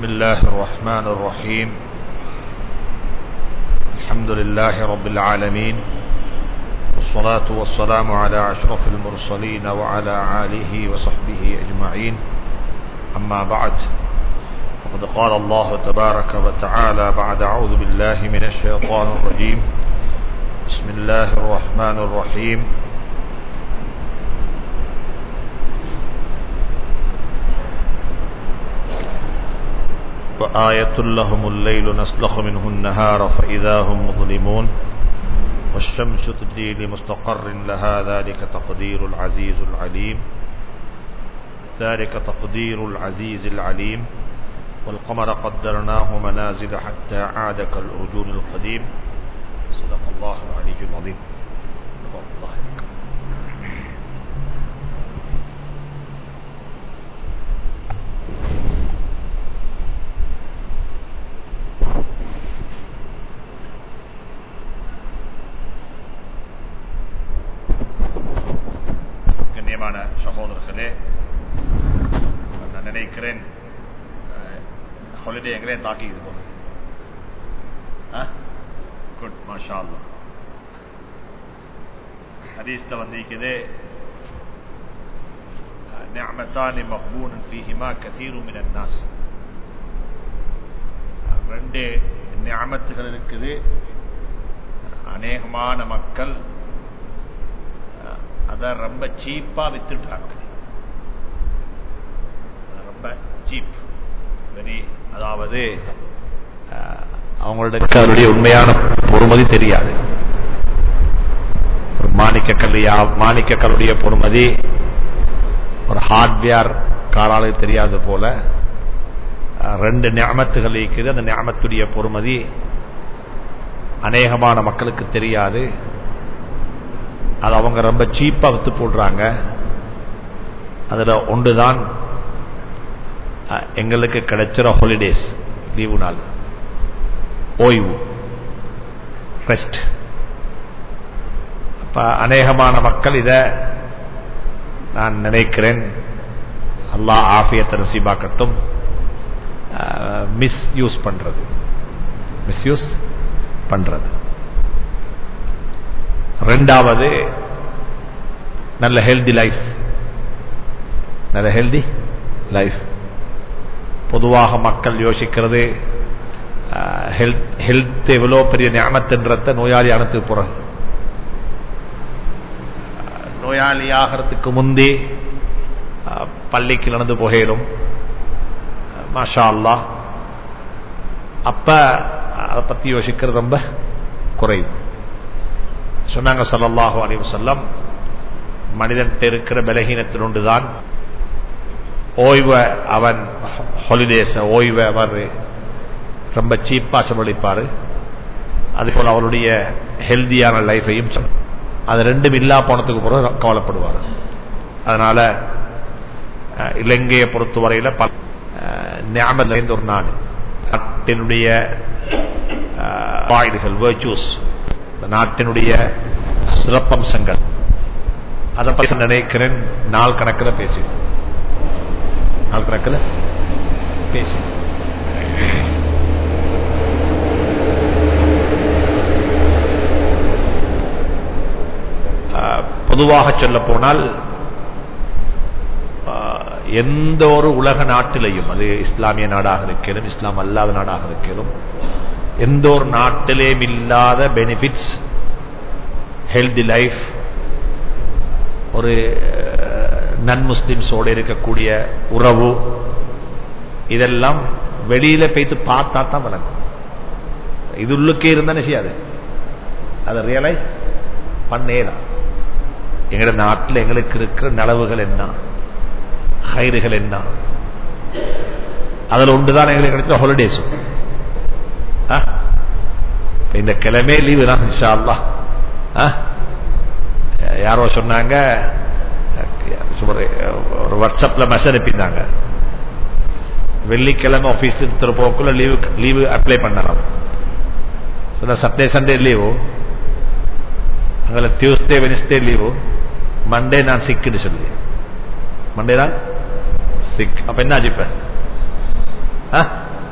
بسم الله الرحمن الرحيم الحمد لله رب العالمين والصلاة والسلام على أشرف المرسلين وعلى آله وصحبه أجمعين أما بعد وقد قال الله تبارك وتعالى بعد أعوذ بالله من الشيطان الرجيم بسم الله الرحمن الرحيم وآية لهم الليل نسلخ منه النهار فإذا هم مظلمون والشمس تجري لمستقر لها ذلك تقدير العزيز العليم ذلك تقدير العزيز العليم والقمر قدرناه منازل حتى عاد كالأرجون القديم صدق الله العلي العظيم الله கண்ணியமான சகோதரர்களே நான் நினைக்கிறேன் ஹாலிடே எங்களே தாக்கிது போல குட் மாஷா அல்லா ஹதீஸ்ல வந்திருக்குது نعمتان مقبول فيهما كثير من الناس ரெண்டு நியமத்துகள் இருக்குது அநேகமான மக்கள் அத ரொம்ப சீப்பா வித்துட்டாங்க ரொம்ப சீப் வெரி அதாவது அவங்களுக்கு அவருடைய உண்மையான பொறுமதி தெரியாது ஒரு மாணிக்க கல்லியா மாணிக்க கல்லுடைய பொறுமதி ஒரு ஹார்ட்வேர் காராளுக்கு தெரியாது போல ரெண்டு ஞாபத்துகள் இருக்குது அந்த ஞாபத்துடைய பொறுமதி அநேகமான மக்களுக்கு தெரியாது அது அவங்க ரொம்ப சீப்பா வித்து போடுறாங்க அதுல ஒன்றுதான் எங்களுக்கு கிடைச்சிற ஹாலிடேஸ் லீவு நாள் ஓய்வு ரெஸ்ட் அப்ப அநேகமான மக்கள் இத நான் நினைக்கிறேன் அல்லா ஆஃபியத்தை நசீபாக்கட்டும் மிஸ் யூஸ் பண்றது மிஸ்யூஸ் பண்றது ரெண்டாவது நல்ல ஹெல்தி லைஃப் நல்ல ஹெல்தி லைஃப் பொதுவாக மக்கள் யோசிக்கிறது ஹெல்த் எவ்வளோ பெரிய ஞாபகத்தின்றத நோயாளி அனுத்து போற நோயாளி ஆகிறதுக்கு முந்தி பள்ளிக்கு நடந்து போகலும் மாஷா அல்லா அப்ப அதை பத்தி யோசிக்கிறது ரொம்ப குறைவு சொன்னாங்க சல்லாஹூ அலி வசல்லம் மனிதன் இருக்கிற பலகீனத்தில் ஒன்றுதான் ஓய்வை அவன் ஹாலிடேஸ் ஓய்வை அவர் ரொம்ப சீப்பா செலவழிப்பாரு அதுபோல் அவருடைய ஹெல்தியான லைஃபையும் அது ரெண்டும் இல்லா போனதுக்கு பிறகு கவலைப்படுவார் அதனால இலங்கையை பொறுத்தவரையில பல ஞாபகம் ஒரு நாடு நாட்டினுடைய வாய்டுகள் வேர்ச்சூஸ் நாட்டினுடைய சிறப்பம்சங்கள் அதை பற்றி நினைக்கிறேன் நாள் கணக்கில் பேசு நாள் கணக்கில் பேசு பொதுவாக சொல்ல போனால் எந்த ஒரு உலக நாட்டிலையும் அது இஸ்லாமிய நாடாக இருக்கலும் இஸ்லாம் அல்லாத நாடாக இருக்கலும் எந்த ஒரு நாட்டிலேயும் இல்லாத பெனிஃபிட்ஸ் ஹெல்தி லைஃப் ஒரு நன் முஸ்லிம்ஸோடு இருக்கக்கூடிய உறவு இதெல்லாம் வெளியில போய்த்து பார்த்தா தான் வழங்கும் இது உள்ளுக்கே இருந்தா செய்யாது அதை ரியலைஸ் பண்ணேதான் எங்களோட நாட்டில் எங்களுக்கு இருக்கிற நலவுகள் என்ன ஹைறுகள் என்ன அதில் ஒன்றுதான் எங்களுக்கு கிடைச்ச ஹாலிடேஸும் இந்த கிழமை லீவு தான் இன்ஷா அல்லா யாரோ சொன்னாங்க ஒரு வாட்ஸ்அப்ல மெசேஜ் அனுப்பியிருந்தாங்க வெள்ளிக்கிழமை ஆபீஸ் போக்குள்ள லீவு லீவு அப்ளை பண்ணலாம் சண்டே சண்டே லீவு அங்கே டியூஸ்டே வெனிஸ்டே லீவு மண்டே நான் சிக்குன்னு சொல்லி மண்டே தான் சிக் அப்ப என்ன ஆச்சு இப்ப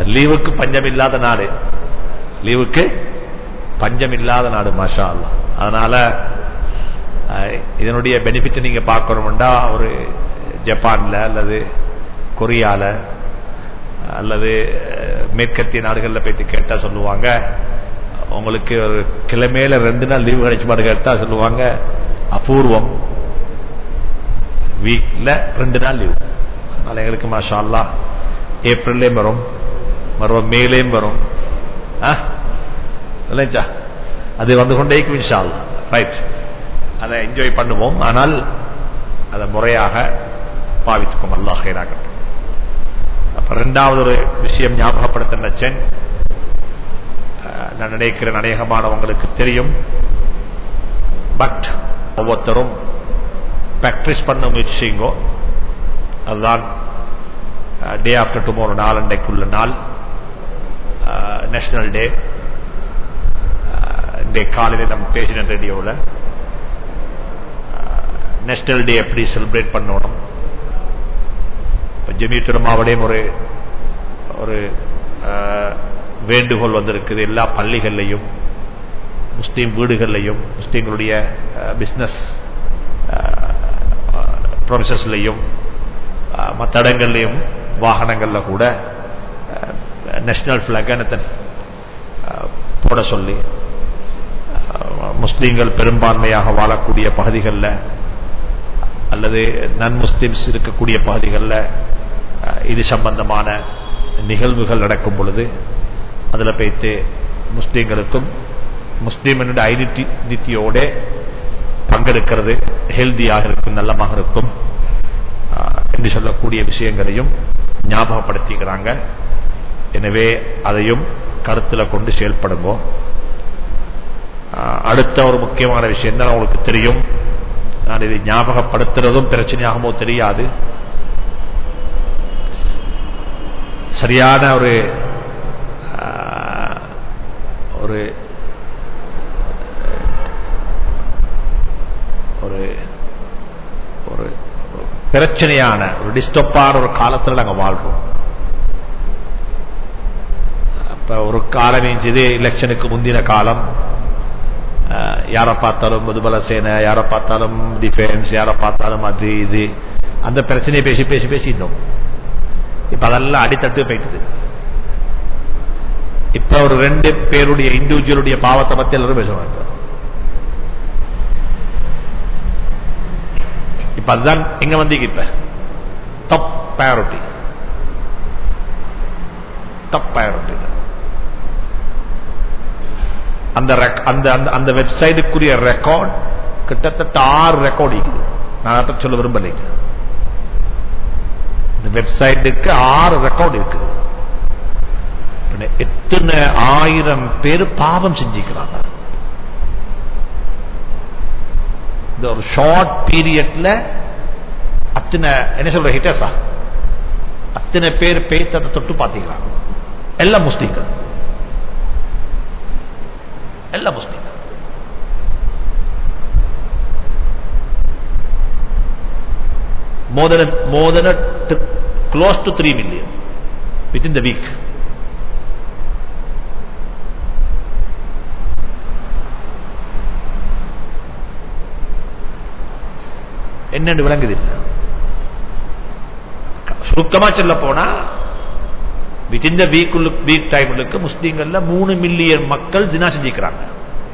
லீவுக்கு பஞ்சம் இல்லாத நாடு லீவுக்கு பஞ்சம் இல்லாத நாடு மாஷா அல்லாஹ் அதனால அஹ், இதனுடைய பெனிஃபிட் நீங்க பார்க்கணும்டா ஒரு ஜப்பான்ல அல்லது கொரியால அல்லது அஹ், மேற்கத்திய நாடுகள்ல போயிட்டு கேட்டா சொல்லுவாங்க உங்களுக்கு ஒரு கிழமையில ரெண்டு நாள் லீவு கிடைச்சு பாடு கேட்டா சொல்லுவாங்க அபூர்வம் வீக்ல ரெண்டு நாள் லீவு அதனால எங்களுக்கு மாஷா அல்லாஹ் ஏப்ரல்லையும் வரும் மறுபடியும் மேலேயும் வரும் ஆ? இல்லைச்சா அது வந்து கொண்டே இருக்கும் இன்ஷா அல்லாஹ் ரைட் அதை என்ஜாய் பண்ணுவோம் ஆனால் அதை முறையாக பாவித்துக்கும் அல்லாஹ் ஹைராகட்டும் அப்ப ரெண்டாவது ஒரு விஷயம் ஞாபகப்படுத்த நினைச்சேன் அஹ், நான் நினைக்கிறேன் அநேகமானவங்களுக்கு தெரியும் பட் ஒவ்வொருத்தரும் பிராக்டிஸ் பண்ண முயற்சி செய்யுங்கோ அதுதான் டே ஆஃப்டர் டுமாரோ நாள் அன்றைக்குள்ள நாள் நேஷனல் டே டே காலையில் நம்ம பேசின ரேடியோவில் நேஷனல் டே எப்படி செலிப்ரேட் பண்ணணும் இப்போ ஜெமித்துடமாவடையும் ஒரு ஒரு அஹ், வேண்டுகோள் வந்திருக்குது எல்லா பள்ளிகள்லையும் முஸ்லீம் வீடுகள்லையும் முஸ்லீம்களுடைய பிஸ்னஸ் ப்ரொசஸ்லையும் மற்ற இடங்கள்லையும் வாகனங்கள்ல கூட நேஷனல் பிளாக் போட சொல்லி அஹ், முஸ்லீம்கள் பெரும்பான்மையாக வாழக்கூடிய பகுதிகளில் அல்லது நன் முஸ்லிம்ஸ் இருக்கக்கூடிய பகுதிகளில் அஹ், இது சம்பந்தமான நிகழ்வுகள் நடக்கும் பொழுது அதில் போய்த்து முஸ்லீம்களுக்கும் முஸ்லீம் ஐடென்டிட்டியோட பங்கெடுக்கிறது ஹெல்தியாக இருக்கும் நல்லமாக இருக்கும் அஹ், என்று சொல்லக்கூடிய விஷயங்களையும் ஞாபகப்படுத்திக்கிறாங்க எனவே அதையும் கருத்தில் கொண்டு செயல்படுங்கோ அஹ், அடுத்த ஒரு முக்கியமான விஷயம் தான் உங்களுக்கு தெரியும் நான் இதை ஞாபகப்படுத்துறதும் பிரச்சனையாகுமோ தெரியாது சரியான ஒரு அஹ், ஒரு ஒரு ஒரு ஒரு பிரச்சனையான ஒரு டிஸ்டர்பான ஒரு காலத்தில் நாங்கள் வாழ்றோம் அப்ப ஒரு காலம் இது எலெக்ஷனுக்கு முந்தின காலம் அஹ், யாரை பார்த்தாலும் முதுபல சேனை யாரை பார்த்தாலும் டிஃபென்ஸ் யாரை பார்த்தாலும் அது இது அந்த பிரச்சனையை பேசி பேசி பேசி இருந்தோம் இப்ப அதெல்லாம் அடித்தட்டு போயிட்டுது இப்ப ஒரு ரெண்டு பேருடைய இண்டிவிஜுவலுடைய பாவத்தை பத்தி எல்லாரும் பேசுவாங்க இப்ப அதுதான் எங்க வந்தீங்க இப்ப டாப் priority டாப் priority அந்த rec- அந்த அந்த- அந்த வெப்சைட்டுக்குரிய ரெக்கார்ட் கிட்டத்தட்ட ஆறு ரெக்கார்ட் இருக்குது நான் அதை சொல்ல விரும்பலைங்க இந்த வெப்சைட்டுக்கு ஆறு ரெக்கார்ட் இருக்குது பின்ன எத்தனை ஆயிரம் பேர் பாவம் செஞ்சுக்கிறாங்க இந்த ஒரு ஷார்ட் பீரியட்ல அத்தனை என்ன சொல்ற ஹிட்டஸா அத்தனை பேர் பேத்தத்தை தொட்டு பாத்தீங்களா எல்லாம் முஸ்லீம்கள் எல்லாம் முஸ்லீம் more than a, more than a t- close to 3 million within the week என்னன்னு விளங்குது இல்ல சுருக்கமா சொல்ல போனா வித்தின் த வீக் வீக் டைமுக்கு முஸ்லீம்கள்ல மூணு மில்லியன் மக்கள் ஜினா செஞ்சுக்கிறாங்க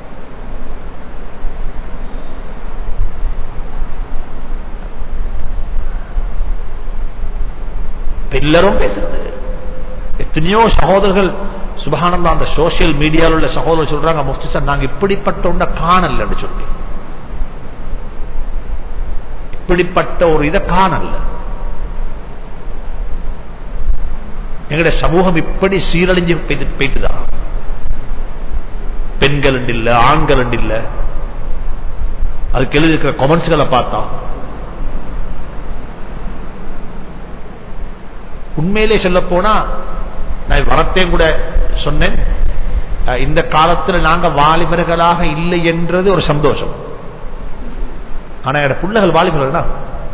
எல்லாரும் பேசுறது எத்தனையோ சகோதரர்கள் சுபகானந்தா அந்த சோசியல் மீடியாவில் உள்ள சகோதரர் சொல்றாங்க முஃப்தி சார் நாங்க இப்படிப்பட்ட ஒன்றை காணலன்னு சொல்லி இப்படிப்பட்ட ஒரு இதை காணல எங்களுடைய சமூகம் இப்படி சீரழிஞ்சு போயிட்டு- போயிட்டுதான் பெண்கள் இல்ல ஆண்கள் இல்ல அதுக்கு எழுதி இருக்கிற கொமெண்ட்ஸ்களை பார்த்தா உண்மையிலே சொல்ல போனா நான் வரத்தையும் கூட சொன்னேன் அஹ் இந்த காலத்துல நாங்க வாலிபர்களாக இல்லை என்றது ஒரு சந்தோஷம் ஆனா எங்க புள்ளகள் வாலிபர்கள்னா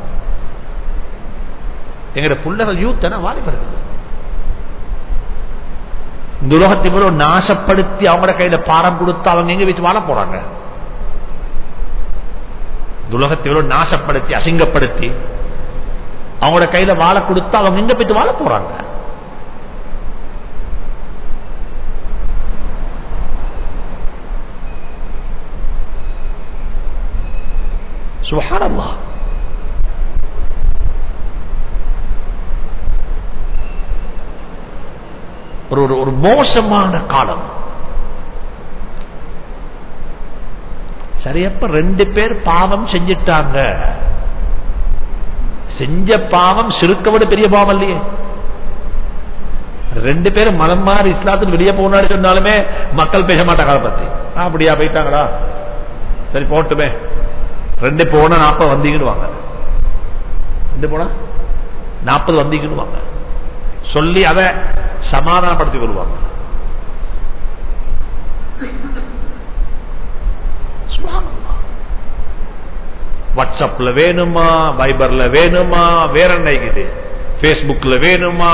எங்கட புள்ளகள் யூத் வாலிபர்கள் இந்த உலகத்தை இவ்வளவு நாசப்படுத்தி அவங்களோட கையில பாரம் கொடுத்து அவங்க எங்க வச்சு வாழ போறாங்க இந்த உலகத்தை இவ்வளவு நாசப்படுத்தி அசிங்கப்படுத்தி அவங்களோட கையில வாழ கொடுத்து அவங்க எங்க போயிட்டு வாழ போறாங்க சுஹானல்லா ஒரு ஒரு- ஒரு மோசமான காலம் சரியப்ப ரெண்டு பேர் பாவம் செஞ்சிட்டாங்க செஞ்ச பாவம் சிறுக்க விட பெரிய பாவம் இல்லையே ரெண்டு பேரும் மனம் மாறி இஸ்லாத்துக்கு வெளியே போனாரு சொன்னாலுமே மக்கள் பேச மாட்டாங்க அதை பத்தி ஆ, அப்படியா போயிட்டாங்களா சரி போட்டுமே ரெண்டு போனா நாற்பது வந்தீங்கன்னு ரெண்டு போனா நாற்பது வந்தீங்கன்னு சொல்லி அதை சமாதானப்படுத்திக் கொள்வாங்க சுப்ஹானல்லாஹ். வாட்ஸ்அப்ல வேணுமா வைபர்ல வேணுமா வேற என்ன இருக்குது பேஸ்புக்ல வேணுமா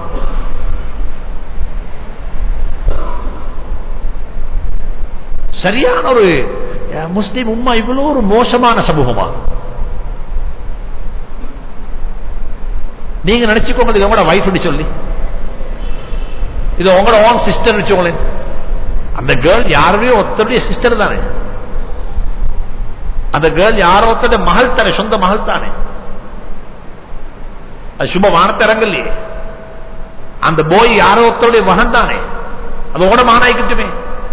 சரியான ஒரு அஹ், முஸ்லிம் உம்மா இவ்வளவு ஒரு மோசமான சமூகமா நீங்க நினைச்சுக்கோங்க இது உங்களோட வைஃப் சொல்லி இது உங்களோட ஓன் சிஸ்டர் வச்சுக்கோங்களேன் அந்த கேர்ள் யாருமே ஒருத்தருடைய சிஸ்டர் தானே அந்த கேர்ள் யாரோ ஒருத்தருடைய மகள் தானே சொந்த மகள் தானே அது சும்மா வானத்தை இறங்கலையே அந்த போய் யாரோ ஒருத்தருடைய மகன் தானே அது உங்களோட மகனாய்க்கிட்டுமே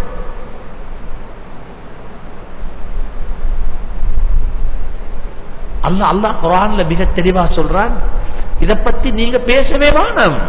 அல்ல அல்லாஹ் குரான்ல மிக தெளிவா சொல்றான் இத பத்தி நீங்க பேசவே வேணாம்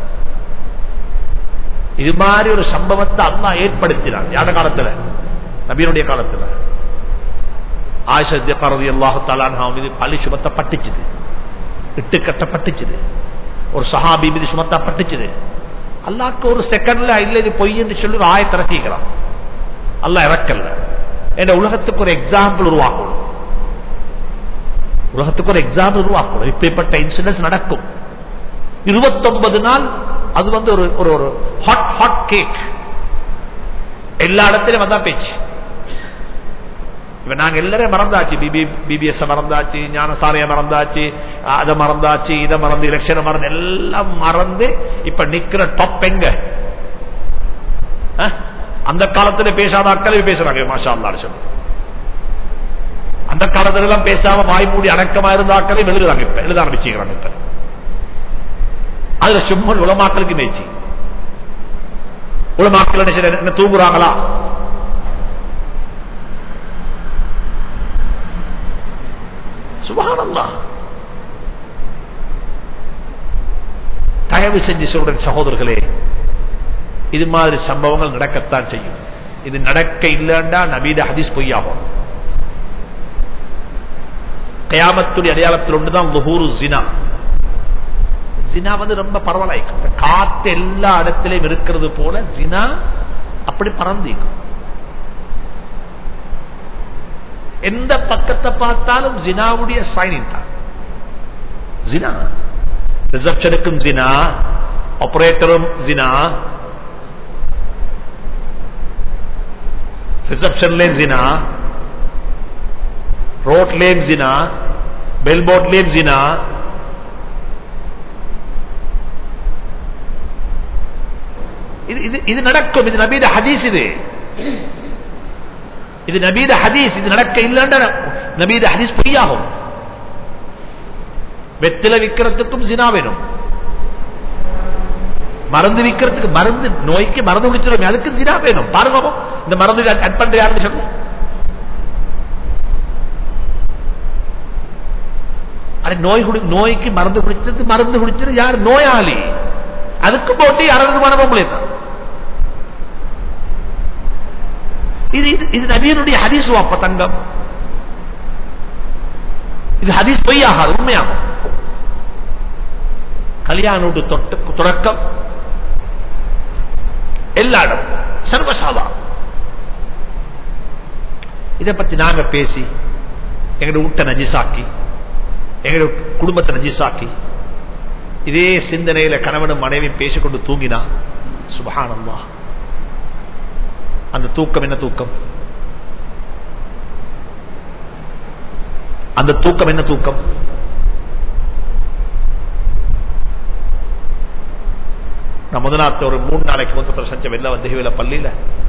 இது மாதிரி ஒரு சம்பவத்தை அல்லாஹ் ஏற்படுத்தினான் யார காலத்துல நபியனுடைய காலத்துல ஆயிஷா ஜக்காரதி அல்லாஹு தாலான்ஹா மீது பள்ளி சுமத்தப்பட்டுச்சுது இட்டு கட்டப்பட்டுச்சுது ஒரு சஹாபி மீது சுமத்தப்பட்டுச்சுது அல்லாஹ்க்கு ஒரு செகண்ட்ல இல்ல இது பொய் என்று சொல்லி ஒரு ஆயத்தை இறக்கிக்கிறான் அல்லாஹ் இறக்கல என்ற உலகத்துக்கு ஒரு எக்ஸாம்பிள் உருவாக்கணும் உலகத்துக்கு ஒரு எக்ஸாம்பிள் உருவாக்கணும் இப்படிப்பட்ட இன்சிடென்ட்ஸ் நடக்கும் இருபத்தொன்பது நாள் அது வந்து ஒரு ஒரு ஒரு ஹாட் ஹாட் கேக் எல்லா இடத்திலும் வந்தா பேச்சு இப்ப நாங்க எல்லாரும் மறந்தாச்சு பிபி பிபிஎஸ் மறந்தாச்சு ஞானசாரிய மறந்தாச்சு அதை மறந்தாச்சு இதை மறந்து எலெக்ஷனை மறந்து எல்லாம் மறந்து இப்ப நிக்கிற டாப் எங்க அஹ்? அந்த காலத்துல பேசாத அக்களை பேசுறாங்க மாஷா அல்லா சொல்லி அந்த காலத்துல எல்லாம் பேசாம வாய் மூடி அடக்கமா இருந்த ஆக்களை எழுதுறாங்க இப்ப எழுத ஆரம்பிச்சுக்கிறாங்க இப்ப அதுல சும்மா உலமாக்களுக்கு மேய்ச்சி உலமாக்கள் என்ன செய்ய- என்ன தூங்குறாங்களா சுபஹானல்லா தயவு செஞ்சு சொல்றேன் சகோதரர்களே இது மாதிரி சம்பவங்கள் நடக்கத்தான் செய்யும் இது நடக்க இல்லைண்டா நபீத ஹதீஸ் பொய்யாகும் கயாமத்துடைய அடையாளத்தில் ஒன்றுதான் லுஹூரு ஜினா ஜினா வந்து ரொம்ப பரவலாய்க்கும் காத்து எல்லா இடத்திலையும் இருக்கிறது போல ஜினா அப்படி பறந்திக்கும் எந்த பக்கத்தை பார்த்தாலும் ஜினாவுடைய சைனிங் தான் ஜினா ரிசப்ஷனுக்கும் ஜினா ஆபரேட்டரும் ஜினா ரிசப்ஷன்லேயும் ஜினா ரோட்லேயும் ஜினா பெல்போர்ட்லேயும் ஜினா இது இது இது நடக்கும் இது நபீத ஹதீஸ் இது இது நபீத ஹதீஸ் இது நடக்க இல்லைன்ற நபீத ஹதீஸ் பொய்யாகும் வெத்தில விக்கிறதுக்கும் சினா வேணும் மருந்து விக்கிறதுக்கு மருந்து நோய்க்கு மருந்து குடிச்சிடும் அதுக்கு சினா வேணும் பாருங்க பாப்போம். இந்த மருந்து அட் பண்ற யாருன்னு சொல்லு அது நோய் குடி நோய்க்கு மருந்து குடிச்சது மருந்து குடிச்சது யார் நோயாளி அதுக்கு போட்டு அறுபதுமான பொம்பளை தான் இது இது இது நபியனுடைய ஹதீஸ் வாப்ப தங்கம் இது ஹதீஸ் பொய்யாகாது உண்மையாகும் கல்யாண வீட்டு தொட்டு தொடக்கம் எல்லா இடம் சர்வசாதாரணம் இதை பத்தி நாங்க பேசி எங்களுடைய வீட்டை நஜிசாக்கி எங்களுடைய குடும்பத்தை நஜிசாக்கி இதே சிந்தனையில கணவனும் மனைவி பேசிக்கொண்டு தூங்கினா சுபஹானல்லா அந்த தூக்கம் என்ன தூக்கம் அந்த தூக்கம் என்ன தூக்கம் நான் முதலாத்த ஒரு மூணு நாளைக்கு மொத்தத்தில் செஞ்ச வெளில வந்து ஹிவில பள்ளியில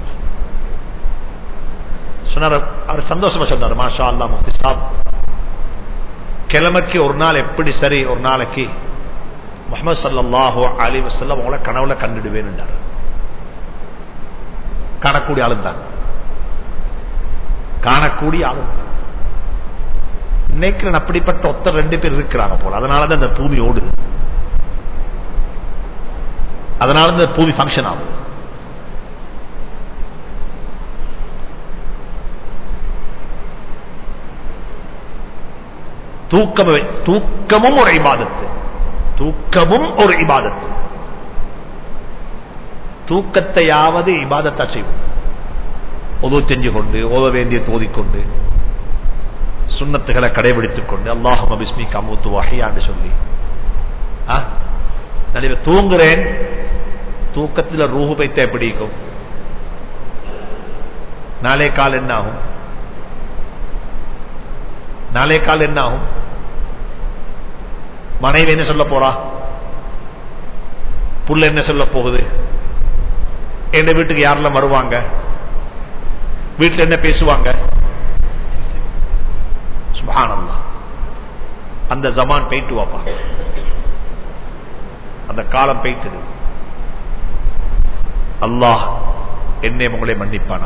சொன்னார் அவர் சந்தோஷமா சொன்னார் மாஷா அல்லா முஃப்தி சாப் கிழமைக்கு ஒரு நாள் எப்படி சரி ஒரு நாளைக்கு முகமது சல்லாஹோ அலி வசல்லம் உங்களை கனவுல கண்டுடுவேன் காணக்கூடிய ஆளும் தான் காணக்கூடிய ஆளும் நினைக்கிறேன் அப்படிப்பட்ட ஒத்த ரெண்டு பேர் இருக்கிறாங்க போல அதனாலதான் இந்த பூமி ஓடுது அதனால இந்த பூமி ஃபங்க்ஷன் ஆகுது தூக்கம் தூக்கமும் ஒரு இபாதத்து தூக்கமும் ஒரு இபாதத்து தூக்கத்தையாவது இபாதத்தா செய்வோம் உதவு செஞ்சு கொண்டு ஓத வேண்டிய தோதிக்கொண்டு சுண்ணத்துகளை கடைபிடித்துக் கொண்டு அல்லாஹம் பிஸ்மி கமுத்து வகையாண்டு சொல்லி நான் தூங்குறேன் தூக்கத்தில் ரூஹு பைத்த எப்படி இருக்கும் நாளே கால் என்ன ஆகும் நாளே கால் என்ன ஆகும் மனைவி என்ன சொல்ல போறா புள்ள என்ன சொல்ல போகுது என் வீட்டுக்கு யாரெல்லாம் வருவாங்க வீட்டில் என்ன பேசுவாங்க சுபானந்தா அந்த ஜமான் போயிட்டு வாப்பா அந்த காலம் போயிட்டது அல்லாஹ் என்னை உங்களை மன்னிப்பானா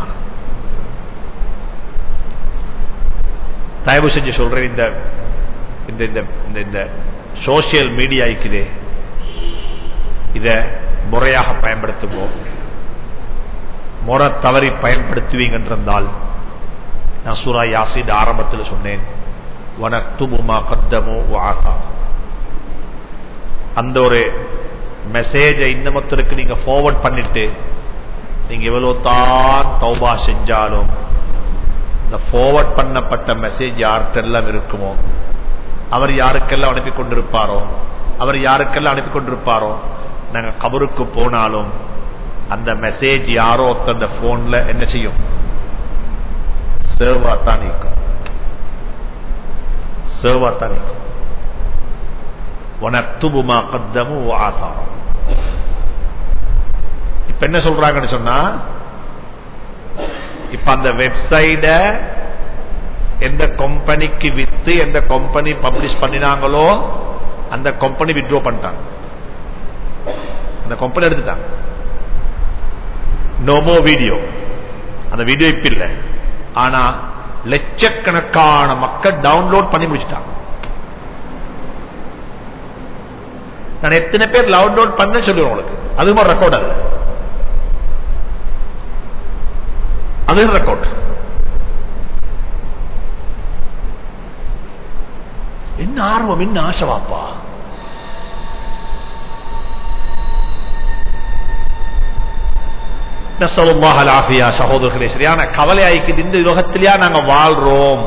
தயவு செஞ்சு சொல்றேன் இந்த இந்த இந்த இந்த சோசியல் மீடியா இருக்குதே இத முறையாக பயன்படுத்துவோம் முறை தவறி பயன்படுத்துவீங்கன்றிருந்தால் நான் சூரா யாசின் ஆரம்பத்தில் சொன்னேன் வனத்துபுமா கத்தமோ வாசா அந்த ஒரு மெசேஜை இன்னமத்திற்கு நீங்க ஃபார்வர்ட் பண்ணிட்டு நீங்க எவ்வளவு தான் தௌபா செஞ்சாலும் இந்த ஃபார்வர்ட் பண்ணப்பட்ட மெசேஜ் யாருக்கெல்லாம் இருக்குமோ அவர் யாருக்கெல்லாம் அனுப்பி கொண்டிருப்பாரோ அவர் யாருக்கெல்லாம் அனுப்பி கொண்டிருப்பாரோ நாங்க கபருக்கு போனாலும் அந்த மெசேஜ் யாரோ ஒருத்தந்த போன்ல என்ன செய்யும் சேவா தான் நீக்கும் சேவா தான் நீக்கும் உனத்துபுமா கத்தமும் ஆசாரம் இப்ப என்ன சொல்றாங்கன்னு சொன்னா இப்ப அந்த வெப்சைட எந்த கம்பெனிக்கு வித்து எந்த கம்பெனி பப்ளிஷ் பண்ணினாங்களோ அந்த கம்பெனி வித்ரோ பண்ணிட்டாங்க அந்த கம்பெனி எடுத்துட்டாங்க நோமோ வீடியோ அந்த வீடியோ இப்ப இல்லை ஆனா லட்சக்கணக்கான மக்கள் டவுன்லோட் பண்ணி முடிச்சுட்டாங்க நான் எத்தனை பேர் டவுன்லோட் பண்ண சொல்லுவேன் உங்களுக்கு அது மாதிரி ரெக்கார்ட் அது அது ரெக்கார்ட் என்ன ஆர்வம் என்ன ஆசைவாப்பா நசலுல்லாஹலாஃபியா சகோதரர்களே சரியான கவலை ஆயிக்குது இந்த யுகத்திலேயா நாங்க வாழ்றோம்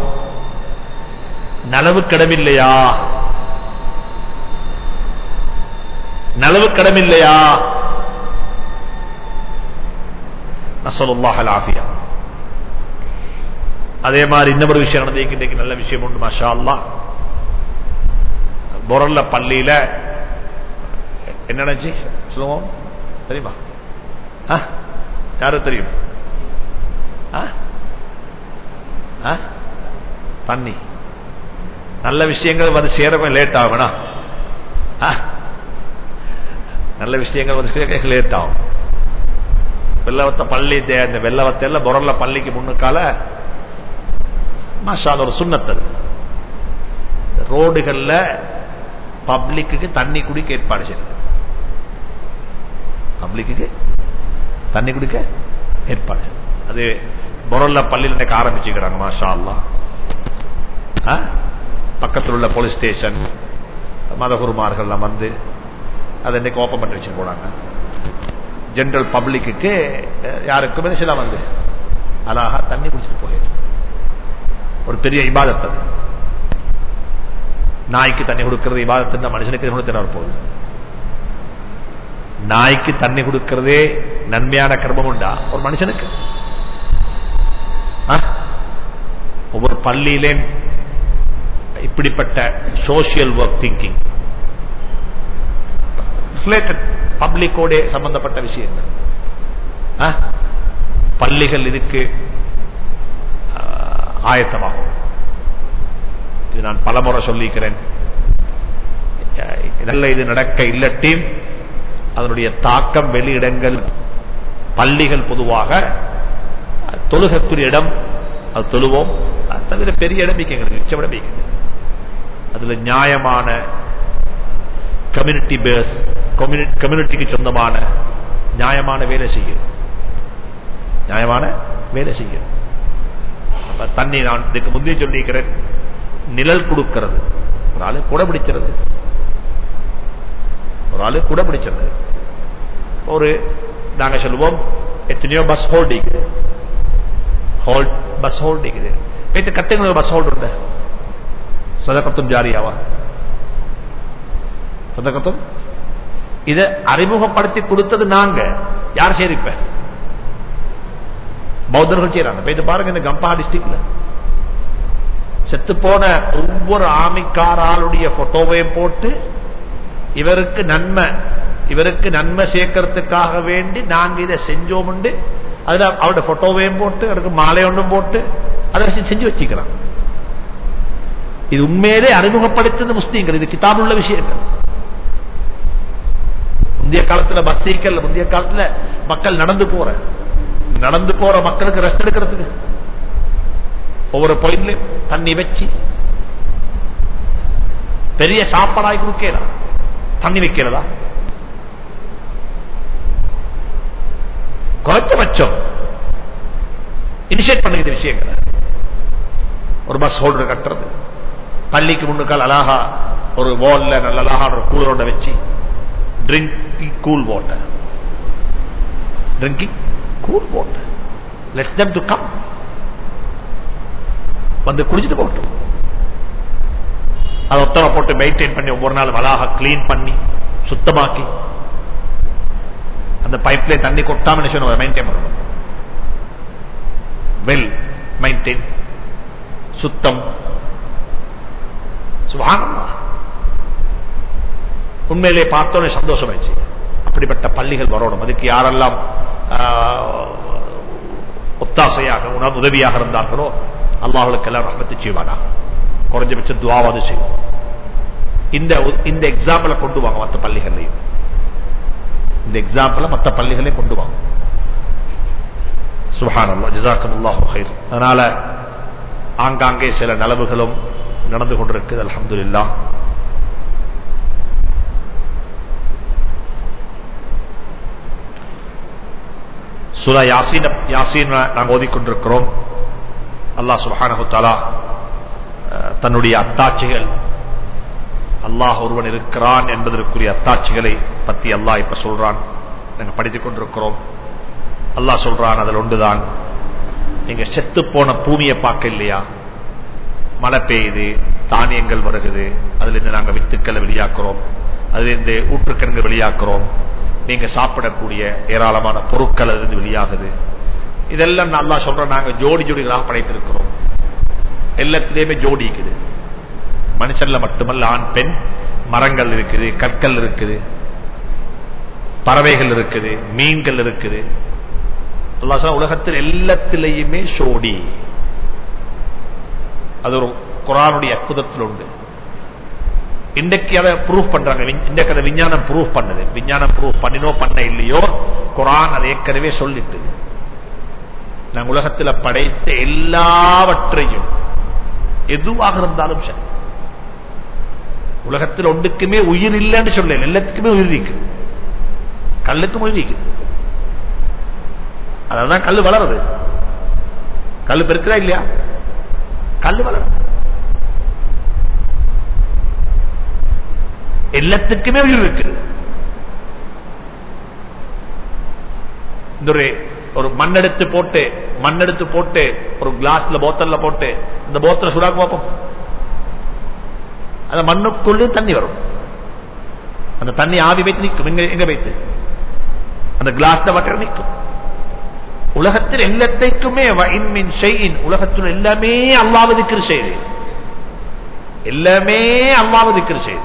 நலவு கடமில்லையா நலவு கடமில்லையா நசலுல்லாஹலாஃபியா அதே மாதிரி இன்னொரு விஷயம் நடந்து இன்றைக்கு நல்ல விஷயம் உண்டு மாஷா அல்லா பொருள்ல பள்ளியில என்ன நினைச்சு சொல்லுவோம் தெரியுமா யாரு தெரியும் தண்ணி நல்ல விஷயங்கள் வந்து சேரவே லேட் ஆகும்னா நல்ல விஷயங்கள் வந்து சேர லேட் ஆகும் வெள்ளவத்த பள்ளி இந்த வெள்ளவத்தையில் பொருள்ல பள்ளிக்கு முன்னுக்கால மாஷா ஒரு சுண்ணத்தது ரோடுகள்ல பப்ளிக்கு தண்ணி குடிக்க ஏற்பாடு செய்யுது பப்ளிக்கு தண்ணி குடிக்க ஏற்பாடு அது பொருள்ல பள்ளியில் இன்னைக்கு ஆரம்பிச்சுக்கிறாங்க மாஷா அல்லா பக்கத்தில் உள்ள போலீஸ் ஸ்டேஷன் மதகுருமார்கள்லாம் வந்து அதை இன்னைக்கு ஓப்பன் பண்ணி வச்சு போனாங்க ஜென்ரல் பப்ளிக்கு யாருக்குமே சில வந்து அழகா தண்ணி குடிச்சிட்டு போயிடுச்சு ஒரு பெரிய இபாதத் அது நாய்க்கு தண்ணி கொடுக்கிறது இபாதத்து மனுஷனுக்கு கொடுத்து போகுது நாய்க்கு தண்ணி கொடுக்கிறதே நன்மையான கர்மம் உண்டா ஒரு மனுஷனுக்கு ஆ? ஒவ்வொரு பள்ளியிலே இப்படிப்பட்ட சோசியல் ஒர்க் திங்கிங் ரிலேட்டட் பப்ளிக்கோட சம்பந்தப்பட்ட விஷயங்கள் ஆ? பள்ளிகள் இதுக்கு ஆ, ஆயத்தமாகும் இது நான் பலமுறை சொல்லிக்கிறேன் இதெல்லாம் இது நடக்க இல்லட்டியும் அதனுடைய தாக்கம் வெளியிடங்கள் பள்ளிகள் பொதுவாக தொழுகக்குரிய இடம் அது தொழுவோம் அது தவிர பெரிய இடம் எங்களுக்கு மிச்சம் இடம் இருக்குது. அதுல நியாயமான கம்யூனிட்டி பேஸ் கம்யூனிட்டிக்கு சொந்தமான நியாயமான வேலை செய்யும் நியாயமான வேலை செய்யும் அப்ப தண்ணி நான் இதுக்கு முந்தைய சொல்லிக்கிறேன் நிழல் கொடுக்கிறது ஒரு ஆளு கூட பிடிக்கிறது ஒரு ஆளு கூட பிடிக்கிறது ஒரு நாங்க சொல்லுவோம் எத்தனையோ பஸ் ஹோல்ட் இருக்குது ஹோல்ட் பஸ் ஹோல்ட் இருக்குது வீட்டு கட்டுங்க பஸ் ஹோல்ட் உண்டு சதகத்தும் ஜாரியாவா சதகத்தும் இதை அறிமுகப்படுத்தி கொடுத்தது நாங்க யார் சேரிப்ப பௌத்தர்கள் செய்யறாங்க போயிட்டு பாருங்க இந்த கம்பா டிஸ்ட்ரிக்ட்ல செத்து போன ஒவ்வொரு ஆமிக்காராளுடைய போட்டோவையும் போட்டு இவருக்கு நன்மை இவருக்கு நன்மை சேர்க்கறதுக்காக வேண்டி நாங்க இதை செஞ்சோம் அதுல அவருடைய போட்டோவையும் போட்டு அவருக்கு மாலை ஒன்றும் போட்டு அதை வச்சு செஞ்சு வச்சுக்கிறான் இது உண்மையிலே அறிமுகப்படுத்துறது முஸ்லீம்கள் இது கிதாபுள்ள உள்ள விஷயங்கள் முந்தைய காலத்துல பஸ் சீக்கல் முந்தைய காலத்துல மக்கள் நடந்து போற நடந்து போற மக்களுக்கு ரெஸ்ட் எடுக்கிறதுக்கு ஒவ்வொரு பாயிண்ட்லயும் தண்ணி வச்சு பெரிய சாப்பாடாய் கொடுக்கலாம் தண்ணி வைக்கிறதா குறைஞ்சபட்சம் இனிஷியேட் பண்ணுகிற விஷயங்களை ஒரு பஸ் ஹோல்டர் கட்டுறது பள்ளிக்கு முன்னுக்கால் அழகா ஒரு வால்ல நல்ல அழகான ஒரு கூலரோட வச்சு drinking cool water drinking cool water let them to come வந்து குடிச்சிட்டு போகட்டும் அதை ஒத்தனை போட்டு மெயின்டைன் பண்ணி ஒவ்வொரு நாள் அழகாக கிளீன் பண்ணி சுத்தமாக்கி அந்த பைப்ல தண்ணி கொட்டாம மெயின்டைன் பண்ணணும் வெல் மெயின்டைன் சுத்தம் சுபானமா உண்மையிலே பார்த்தோன்னே சந்தோஷமாயிடுச்சு அப்படிப்பட்ட பள்ளிகள் வரணும் அதுக்கு யாரெல்லாம் ஆஹ், ஒத்தாசையாக உணவு உதவியாக இருந்தார்களோ அல்லாஹுக்கெல்லாம் ரஹமத்து செய்வானா குறைஞ்சபட்சம் துவாவது செய்வோம் இந்த இந்த எக்ஸாம்பிள கொண்டு வாங்க மற்ற பள்ளிகள்லையும் இந்த எக்ஸாம்பிள மற்ற பள்ளிகளையும் கொண்டு வாங்க சுஹானல்லா ஜிசாக்கம் அல்லாஹு ஹைர் அதனால ஆங்காங்கே சில நலவுகளும் நடந்து கொண்டிருக்குது அல்ஹம்துலில்லா சுரா யாசீன் யாசீன் நாங்கள் ஓதிக்கொண்டிருக்கிறோம் அல்லாஹ் சுப்ஹானஹு தஆலா அஹ், தன்னுடைய அத்தாட்சிகள் அல்லாஹ் ஒருவன் இருக்கிறான் என்பதற்குரிய அத்தாட்சிகளை பத்தி அல்லாஹ் இப்ப சொல்றான் நாங்க படித்துக் கொண்டிருக்கிறோம் அல்லாஹ் சொல்றான் அதில் ஒன்றுதான் நீங்க செத்து போன பூமியை பார்க்க இல்லையா மழை பெய்யுது தானியங்கள் வருகுது அதுல இருந்து நாங்க வித்துக்களை வெளியாக்குறோம் அதுல இருந்து ஊற்றுக்கண்கள் வெளியாக்குறோம் நீங்க சாப்பிடக்கூடிய ஏராளமான பொருட்கள் அதுல இருந்து வெளியாகுது இதெல்லாம் நல்லா சொல்றோம் நாங்க ஜோடி ஜோடிகளாக படைத்திருக்கிறோம் எல்லாத்திலேயுமே ஜோடி இருக்குது மனுஷன்ல மட்டுமல்ல ஆண் பெண் மரங்கள் இருக்குது கற்கள் இருக்குது பறவைகள் இருக்குது மீன்கள் இருக்குது அல்லாஹ் சொல்றான், உலகத்தில் எல்லாத்திலேயுமே சோடி அது ஒரு குரானுடைய அற்புதத்தில் உண்டு இன்றைக்கு அதை ப்ரூஃப் பண்றாங்க விஞ்- இன்றைக்கு அதை விஞ்ஞானம் ப்ரூஃப் பண்ணுது விஞ்ஞானம் ப்ரூஃப் பண்ணினோ பண்ண இல்லையோ குரான் அதை ஏற்கனவே சொல்லிட்டு நாங்கள் உலகத்தில் படைத்த எல்லாவற்றையும் எதுவாக இருந்தாலும் சரி உலகத்தில் ஒன்றுக்குமே உயிர் இல்லைன்னு சொல்ல எல்லாத்துக்குமே உயிர் இருக்கு கல்லுக்கும் உயிர் இருக்கு அதனாலதான் கல்லு வளருது கல்லு பெருக்கிறா இல்லையா கல்லு வளரும் எல்லாத்துக்குமே உயிர் இருக்குது இந்த ஒரு ஒரு மண்ணெடுத்து போட்டு மண்ணெடுத்து போட்டு ஒரு கிளாஸ்ல போத்தல்ல போட்டு இந்த போத்தல சுடாக்கு பார்ப்போம் அந்த மண்ணுக்குள்ளே தண்ணி வரும் அந்த தண்ணி ஆவி வைத்து நிற்கும் எங்க எங்க வைத்து அந்த கிளாஸ்ல வாட்டர் நிற்கும் உலகத்தில் எல்லாத்தைக்குமே வஇன்மின் ஷைஇன் உலகத்தில் எல்லாமே அல்லாஹ் திக்ர் செய்து எல்லாமே அல்லாஹ் திக்ர் செய்து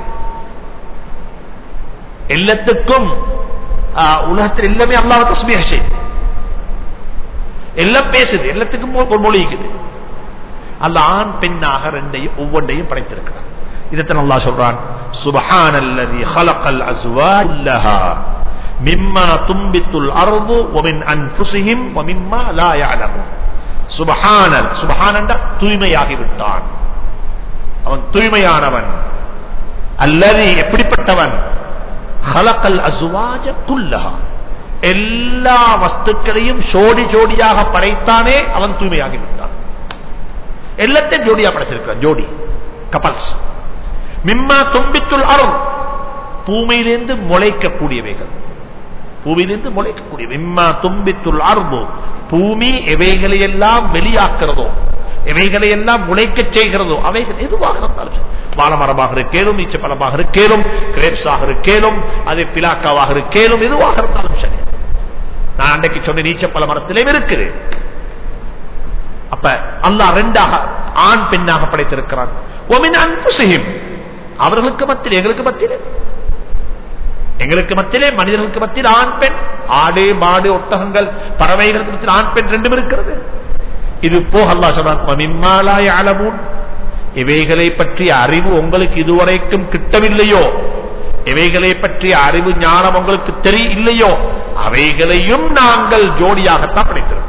எல்லாத்துக்கும் ஆ, உலகத்தில் எல்லாமே அல்லாஹ் தஸ்பீஹ் செய்து எல்லாம் பேசுது எல்லாத்துக்கும் ஒரு மொழி இருக்குது அல்ல ஆண் பெண்ணாக ரெண்டையும் ஒவ்வொன்றையும் படைத்திருக்கிறான் இதைத்தான் அல்லாஹ் சொல்றான் சுபஹானல்லதி خلقல் அஸ்வாஜ் குல்லஹா மிம்மா தும்பித்துல் அர்து ومن انفسهم ومما لا يعلمون சுபஹானல் சுபஹானண்டா தூய்மையாகி விட்டான் அவன் தூய்மையானவன் அல்லது எப்படிப்பட்டவன் خلقல் அஸ்வாஜ குல்லஹா எல்லா வஸ்துக்களையும் ஜோடி ஜோடியாக படைத்தானே அவன் தூய்மையாகி விட்டான் எல்லாத்தையும் ஜோடியா படைச்சிருக்கிறான் ஜோடி கப்பல்ஸ் மிம்மா தும்பித்துள் அருள் பூமியிலிருந்து முளைக்கக்கூடியவைகள் பூமியிலிருந்து முளைக்கக்கூடிய மிம்மா தும்பித்துள் அருள் பூமி எவைகளை எல்லாம் வெளியாக்குறதோ எவைகளை எல்லாம் முளைக்கச் செய்கிறதோ அவைகள் எதுவாக இருந்தாலும் சரி. வாழைமரமாக இருக்கேனும் ஈச்சப்பழமாக இருக்கேனும் கிரேப்ஸாக இருக்கேனும் அது பிலாக்காவாக இருக்கேனும் எதுவாக இருந்தாலும் சரி நான் அன்றைக்கு சொன்ன நீச்சப்பழ மரத்திலே இருக்குது அப்ப அல்லாஹ் ரெண்டாக ஆண் பெண்ணாக படைத்திருக்கிறான் ஒமின் அன்புசியும் அவர்களுக்கு மத்தியில் எங்களுக்கு மத்தியிலே எங்களுக்கு மத்தியிலே மனிதர்களுக்கு மத்தியில் ஆண் பெண் ஆடு மாடு ஒட்டகங்கள் பறவைகளுக்கு மத்தியில் ஆண் பெண் ரெண்டும் இருக்கிறது இது போக அல்லா சொன்னான் அளவும் இவைகளை பற்றிய அறிவு உங்களுக்கு இதுவரைக்கும் கிட்டவில்லையோ இவைகளை பற்றிய அறிவு ஞானம் உங்களுக்கு தெரிய இல்லையோ அவைகளையும் நாங்கள் ஜோடியாகத்தான் படைத்திருக்கோம்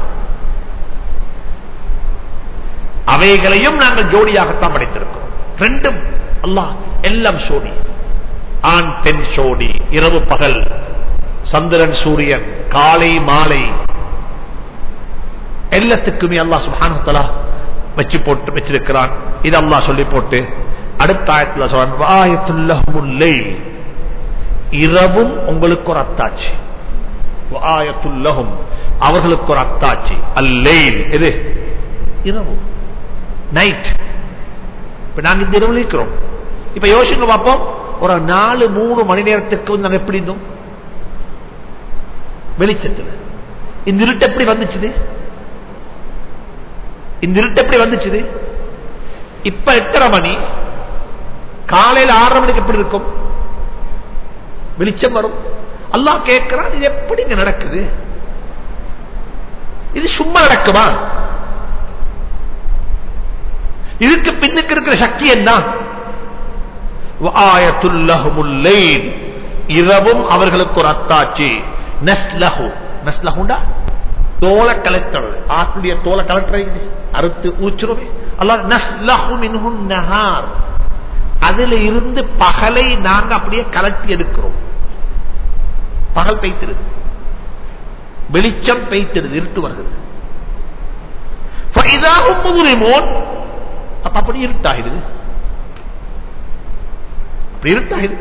அவைகளையும் நாங்கள் ஜோடியாகத்தான் படைத்திருக்கிறோம் ரெண்டும் அல்லாஹ் எல்லாம் சோடி ஆண் பெண் சோடி இரவு பகல் சந்திரன் சூரியன் காலை மாலை எல்லாத்துக்குமே அல்லாஹ் சுபானத்தலா வச்சு போட்டு வச்சிருக்கிறான் இது அல்லாஹ் சொல்லி போட்டு அடுத்த ஆயத்துல சொல்றான் வாயத்துல்லஹுமுல்லை இரவும் உங்களுக்கு ஒரு அத்தாட்சி வாயத்துல்லஹும் அவர்களுக்கு ஒரு அத்தாட்சி அல்லெயில் எது இரவு நைட் இப்ப நாங்க இந்த இரவு இருக்கிறோம் இப்ப யோசிங்க பார்ப்போம் ஒரு நாலு மூணு மணி நேரத்துக்கு வந்து நாங்க எப்படி இருந்தோம் வெளிச்சத்துல இந்த இருட்டு எப்படி வந்துச்சுது இந்த இருட்டு எப்படி வந்துச்சுது இப்ப எட்டரை மணி காலையில ஆறரை மணிக்கு எப்படி இருக்கும் வெளிச்சம் வரும் அல்லாஹ் கேட்கிறான் இது எப்படி இங்க நடக்குது இது சும்மா நடக்குமா இதுக்கு பின்னுக்கு இருக்கிற சக்தி என்ன ஆயத்துல்லஹுமுல்லைல் இரவும் அவர்களுக்கு ஒரு அத்தாட்சி நஸ்லஹு நஸ்லஹுண்டா தோலை கலெக்டர் ஆட்டுடைய தோலை கலெக்டர் அறுத்து ஊச்சுருமே அல்லாஹ் நஸ்லஹு மின்ஹு நஹார் அதுல இருந்து பகலை நாங்க அப்படியே கலட்டி எடுக்கிறோம் பகல் பெய்த்திருது வெளிச்சம் பெய்த்திருது இருட்டு வருகிறது ஃபைதாஹும் முதுரிமோன் அப்ப அப்படி இருட்டாகிடுது அப்படி இருட்டாகிடுது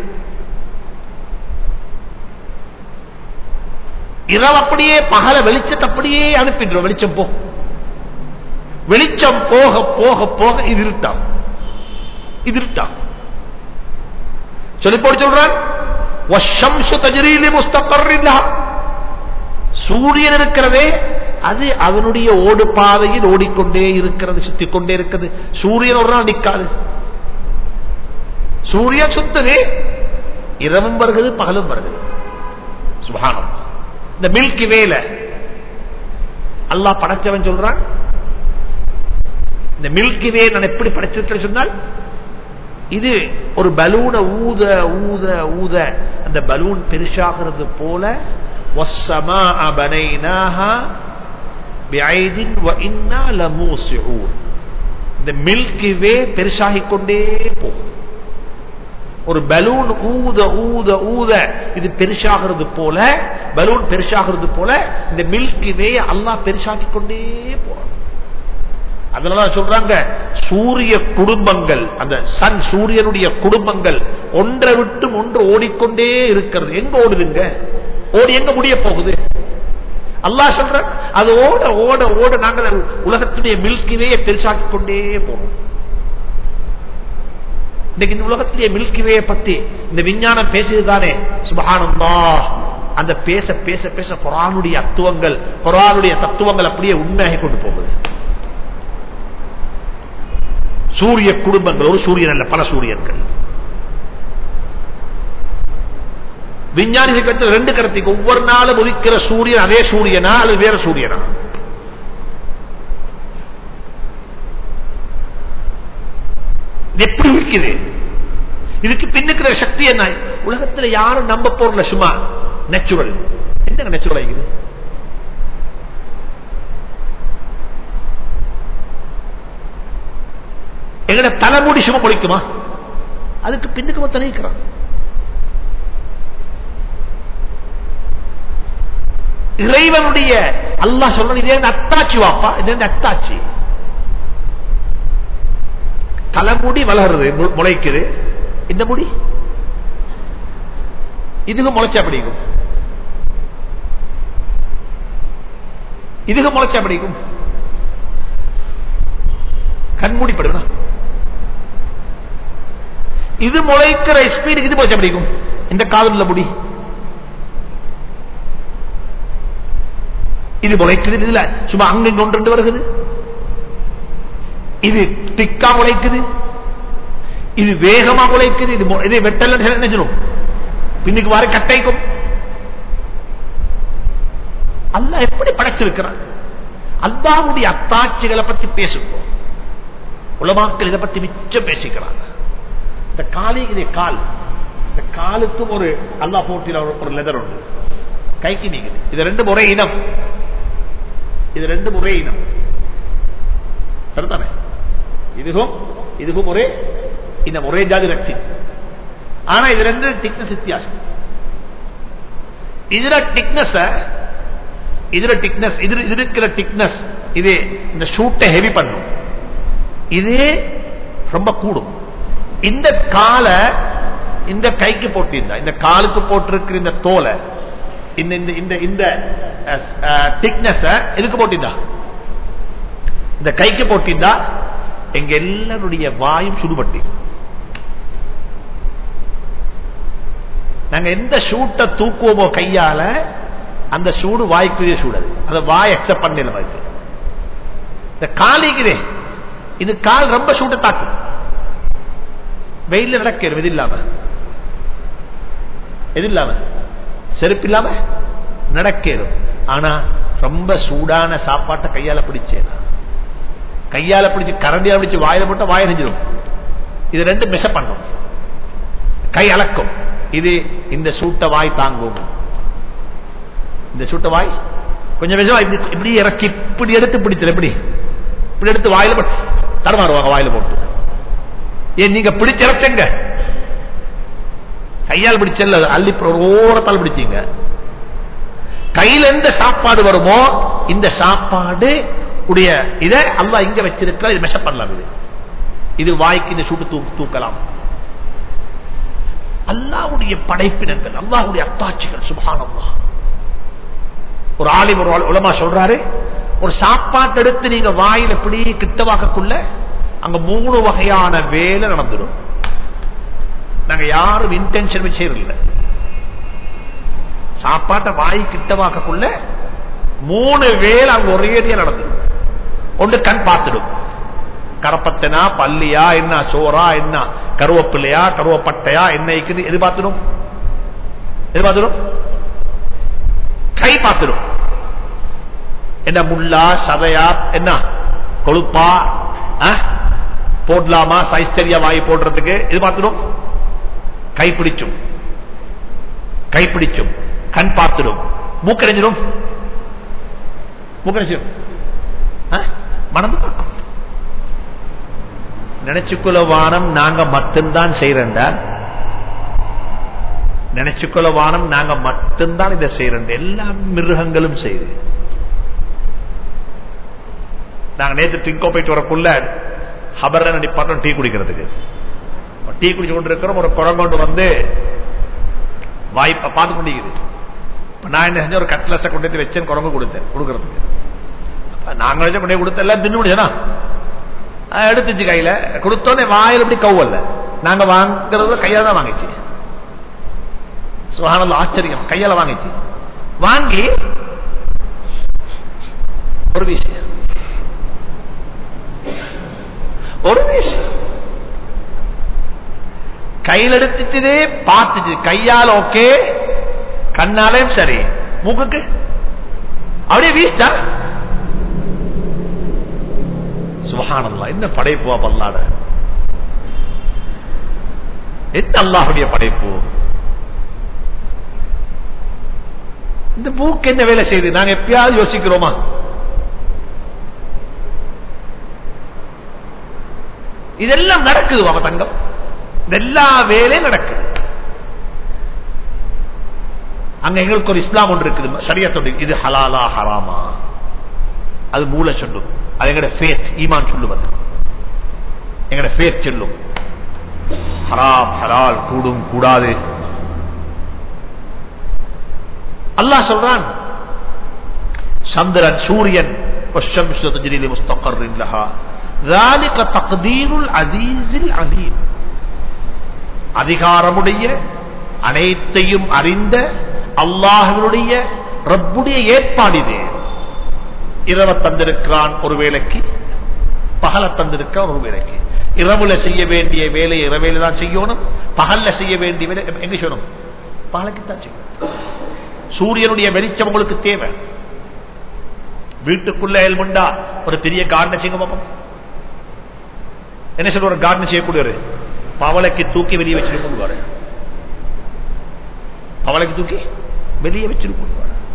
இரவு அப்படியே பகல வெளிச்சத்தை அப்படியே அனுப்பிடுறோம் வெளிச்சம் போ வெளிச்சம் போக போக போக இது இருட்டாம் இது இருட்டாம் சொல்லி போட்டு சொல்றான் வஷம்சு தஜரீலி முஸ்தகர்ரில்லா சூரியன் இருக்கிறதே அது அதனுடைய ஓடு பாதையில் ஓடிக்கொண்டே இருக்கிறது சுத்தி கொண்டே இருக்கிறது சூரியன் ஒரு நாள் நிற்காது சூரியன் சுத்தது இரவும் வருகிறது பகலும் வருகிறது சுபானம் இந்த மில்கி வேல அல்லாஹ் படைச்சவன் சொல்றான் இந்த மில்கி வே நான் எப்படி படைச்சிருக்கேன் சொன்னால் இது ஒரு பலூனை ஊத ஊத ஊத அந்த பலூன் பெருசாகிறது போல وَالسَّمَاءَ بَنَيْنَاهَا بِعَيْدٍ وَإِنَّا لَمُوسِعُونَ இந்த மில்கி வே பெருசாகிக் கொண்டே போகும் ஒரு பலூன் ஊத ஊத ஊத இது பெருசாகிறது போல பலூன் பெருசாகிறது போல இந்த மில்கி வே அல்லாஹ் பெருசாக்கிக் கொண்டே போறான் அதனால சொல்றாங்க சூரிய குடும்பங்கள் அந்த சன் சூரியனுடைய குடும்பங்கள் ஒன்றை விட்டு ஒன்று ஓடிக்கொண்டே இருக்கிறது எங்க ஓடுதுங்க ஓடி எங்க முடிய போகுது அல்லாஹ் சொல்ற அது ஓட ஓட ஓட நாங்கள் உலகத்துடைய மில்கிவே பெருசாக்கிக் கொண்டே போறோம் இன்னைக்கு இந்த உலகத்திலேயே மில்கிவே பத்தி இந்த விஞ்ஞானம் பேசியதுதானே சுபஹானந்தா அந்த பேச பேச பேச குரானுடைய அத்துவங்கள் குரானுடைய தத்துவங்கள் அப்படியே உண்மையாகி கொண்டு போகுது சூரிய குடும்பங்கள் ஒரு சூரியன் அல்ல பல சூரியன்கள் விஞ்ஞானிகள் கருத்து ரெண்டு கருத்துக்கு ஒவ்வொரு நாளும் உதிக்கிற சூரியன் அதே சூரியனா அல்லது வேற சூரியனா இது எப்படி இருக்குது இதுக்கு பின்னுக்கிற சக்தி என்ன உலகத்துல யாரும் நம்ப போறல சும்மா நேச்சுரல் என்ன நேச்சுரல் ஆகிக்குது எங்கட தலைமுடி சும்மா பொழிக்குமா அதுக்கு பின்னுக்கு மொத்தம் நீக்கிறான் இறைவனுடைய அல்லாஹ் சொல்ற இதே அத்தாச்சி வாப்பா இது அத்தாச்சி தலைமுடி வளருது மு- முளைக்குது இந்த முடி இதுக்கு முளைச்சா பிடிக்கும் இதுக்கு முளைச்சா பிடிக்கும் கண்மூடி படுவா இது முளைக்கிற ஸ்பீடுக்கு இது முளைச்சா பிடிக்கும் இந்த காதல்ல முடி இது முளைக்குது இதுல சும்மா அங்க ஒன்று ரெண்டு வருகுது இது திக்கா முளைக்குது இது வேகமா முளைக்குது இது மு- இது வெட்டல நினைச்சிடும் பின்னுக்கு வார கட்டைக்கும் அல்லாஹ் எப்படி படைச்சிருக்கிறான் அல்லாஹ்வுடைய அத்தாட்சிகளை பத்தி பேசுவோம் உலமாக்கள் இதை பத்தி மிச்சம் பேசிக்கிறாங்க இந்த காலி இது கால் இந்த காலுக்கும் ஒரு அல்லாஹ் போட்டியில் ஒரு- ஒரு லெதர் உண்டு கைக்கு நீங்குது இது ரெண்டு முறை இனம் இது ரெண்டு முறை இனம் சரிதானே இதுவும் இதுவும் ஒரே இந்த ஒரே ஜாதி ரக்சி ஆனா இது ரெண்டு திக்னஸ் வித்தியாசம் இதுல திக்னஸ் இதுல திக்னஸ் இது இது இருக்கிற திக்னஸ் இது இந்த ஷூட்டை ஹெவி பண்ணும் இது ரொம்ப கூடும் இந்த காலை இந்த கைக்கு போட்டிருந்தா இந்த காலுக்கு போட்டிருக்கிற இந்த தோலை இந்த இந்த இந்த இந்த திக்னஸ் எதுக்கு போட்டிருந்தா இந்த கைக்கு போட்டிருந்தா எங்க எல்லாருடைய வாயும் சுடுபட்டு நாங்க எந்த ஷூட்டை தூக்குவோமோ கையால அந்த சூடு வாய்க்குரிய சூடாது அந்த வாய் அக்செப்ட் பண்ணல வாய்க்கு இந்த காலிக்குதே இது கால் ரொம்ப சூட்டை தாக்கும் வெயில நடக்கிறது இது இல்லாம எது இல்லாம செருப்பு இல்லாம நடக்கிறது ஆனா ரொம்ப சூடான சாப்பாட்டை கையால பிடிச்சேன் கையால பிடிச்சு கரண்டியால பிடிச்சு வாயில போட்டா வாய் நெஞ்சிடும் இது ரெண்டு மிச பண்ணும் கை அளக்கும் இது இந்த சூட்ட வாய் தாங்கும் இந்த சூட்ட வாய் கொஞ்சம் விஷம் இப்படி இப்படி இறக்கி இப்படி எடுத்து பிடிச்சது எப்படி இப்படி எடுத்து வாயில போட்டு தடமாறுவாங்க வாயில போட்டு ஏன் நீங்க பிடிச்ச இறச்சங்க கையால் பிடிச்சல அள்ளி ஒரு ஓரத்தால் பிடிச்சீங்க கையில எந்த சாப்பாடு வருமோ இந்த சாப்பாடு உடைய இத அல்லா இங்க வச்சிருக்கிற இது மெஷ பண்ணலாம் இது இது வாய்க்கு இந்த சூட்டு தூ தூக்கலாம் அல்லாவுடைய படைப்பினங்கள் அல்லாவுடைய அத்தாட்சிகள் சுபானல்லா ஒரு ஆலிம் ஒரு ஆளு- உலமா சொல்றாரு ஒரு சாப்பாட்டு எடுத்து நீங்க வாயில இப்படி கிட்டவாக்கக்குள்ள அங்க மூணு வகையான வேலை நடந்துடும் நாங்க யாரும் இன்டென்ஷன் வச்சிடல சாப்பாட்டை வாய் கிட்டவாக்கக்குள்ள மூணு வேலை அங்க ஒரேடியா நடந்துடும் ஒன்று கண் பார்த்துடும் கரப்பத்தனா பல்லியா என்ன சோறா என்ன கருவப்பிள்ளையா கருவப்பட்டையா என்ன இருக்குது எது பார்த்துடும் எது பார்த்துடும் கை பார்த்துடும் என்ன முள்ளா சதையா என்ன கொழுப்பா ஆ? போடலாமா சைஸ்தரியா வாய் போடுறதுக்கு இது பார்த்துடும் கை பிடிச்சும் கை பிடிச்சும் கண் பார்த்துடும் மூக்கடைஞ்சிடும் மூக்கடைஞ்சிடும் ஆ? மணந்து பார்க்கும் நினைச்சுக்குள்ள வானம் நாங்க மட்டும்தான் செய்யறேன்டா நினைச்சுக்குள்ள வானம் நாங்க மட்டும்தான் இதை செய்யறோம் எல்லா மிருகங்களும் செய்யுது நாங்க நேற்று டிங்கோ போயிட்டு வரக்குள்ள ஹபர் நிப்பாட்டம் டீ குடிக்கிறதுக்கு டீ குடிச்சு கொண்டு இருக்கிறோம் ஒரு குரங்கொண்டு வந்து வாய்ப்பை பார்த்து கொண்டிருக்குது இப்ப நான் என்ன செஞ்ச ஒரு கட்லஸை கொண்டு வந்து வச்சேன் குரங்கு கொடுத்தேன் கொடுக்கறதுக்கு அப்ப நாங்க வச்ச கொண்டே கொடுத்த எல்லாம் தின்னு முடிச்சனா எடுத்துச்சு கையில கொடுத்தோன்னே வாயில் இப்படி கவ்வல்ல நாங்க வாங்குறது கையால தான் வாங்கிச்சு சுகானந்த ஆச்சரியம் கையால வாங்கிச்சு வாங்கி ஒரு விஷயம் ஒரு விஷயம் கையில் எடுத்துட்டு பார்த்துட்டு கையால் ஓகே கண்ணாலையும் சரி மூக்குக்கு அப்படியே வீசிட்டா சுபஹானல்லா என்ன படைப்பு பல்லாட என்ன அல்லாஹுடைய படைப்பு இந்த மூக்கு என்ன வேலை செய்யுது நாங்க எப்பயாவது யோசிக்கிறோமா இதெல்லாம் நடக்குது அவ தங்கம் எல்லா வேலையும் நடக்குது அங்க எங்களுக்கு ஒரு இஸ்லாம் ஒன்று இருக்குது சரியத்தோடு இது ஹலாலா ஹராமா அது மூல சொல்லும் அது எங்கட ஃபேத் ஈமான் சொல்லுவது எங்கட ஃபேத் சொல்லும் ஹராம் ஹலால் கூடும் கூடாது அல்லாஹ் சொல்றான் சந்திரன் சூரியன் والشمس تجري لمستقر لها ذلك تقدير العزيز العليم அதிகாரமுடைய அனைத்தையும் அறிந்த அல்லாஹனுடைய ரப்புடைய ஏற்பாடு இது இரவ தந்திருக்கிறான் ஒரு வேலைக்கு பகல தந்திருக்கிறான் ஒரு வேலைக்கு இரவுல செய்ய வேண்டிய வேலையை இரவையில தான் செய்யணும் பகல்ல செய்ய வேண்டிய வேலை எங்க செய்யணும் பகலுக்கு தான் செய்யணும் சூரியனுடைய வெளிச்சம் உங்களுக்கு தேவை வீட்டுக்குள்ள எல்முண்டா ஒரு பெரிய கார்டன் செய்யுங்க பாப்போம் என்ன சொல்ற ஒரு கார்டன் செய்யக்கூடியவர் பவளைக்கு தூக்கி வெளியே வச்சிருக்கோம் பவளைக்கு தூக்கி வெளியே வச்சிருக்கோம்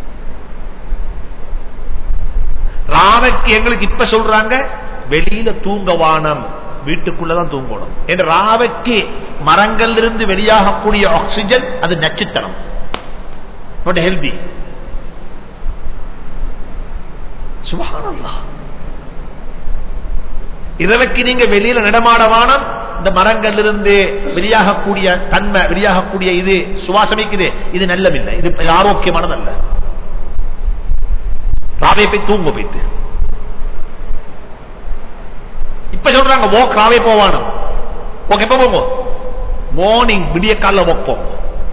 ராவைக்கு எங்களுக்கு இப்ப சொல்றாங்க வெளியில தூங்க வானம் வீட்டுக்குள்ளதான் தூங்கணும் என்ற ராவைக்கு மரங்கள் இருந்து வெளியாகக்கூடிய ஆக்சிஜன் அது நச்சுத்தனம் ஹெல்தி சுபஹானல்லாஹ் இரவைக்கு நீங்க வெளியில நடமாட வானம் இந்த மரங்கள் இருந்து வெளியாகக்கூடிய தன்மை வெளியாகக்கூடிய இது சுவாசமிக்குது இது நல்லமில்லை இது ஆரோக்கியமானதல்ல ராவே போய் தூங்க போயிட்டு இப்ப சொல்றாங்க வாக் ராவே போவானம் ஓகே எப்ப போங்க மார்னிங் விடிய கால வாக் போங்க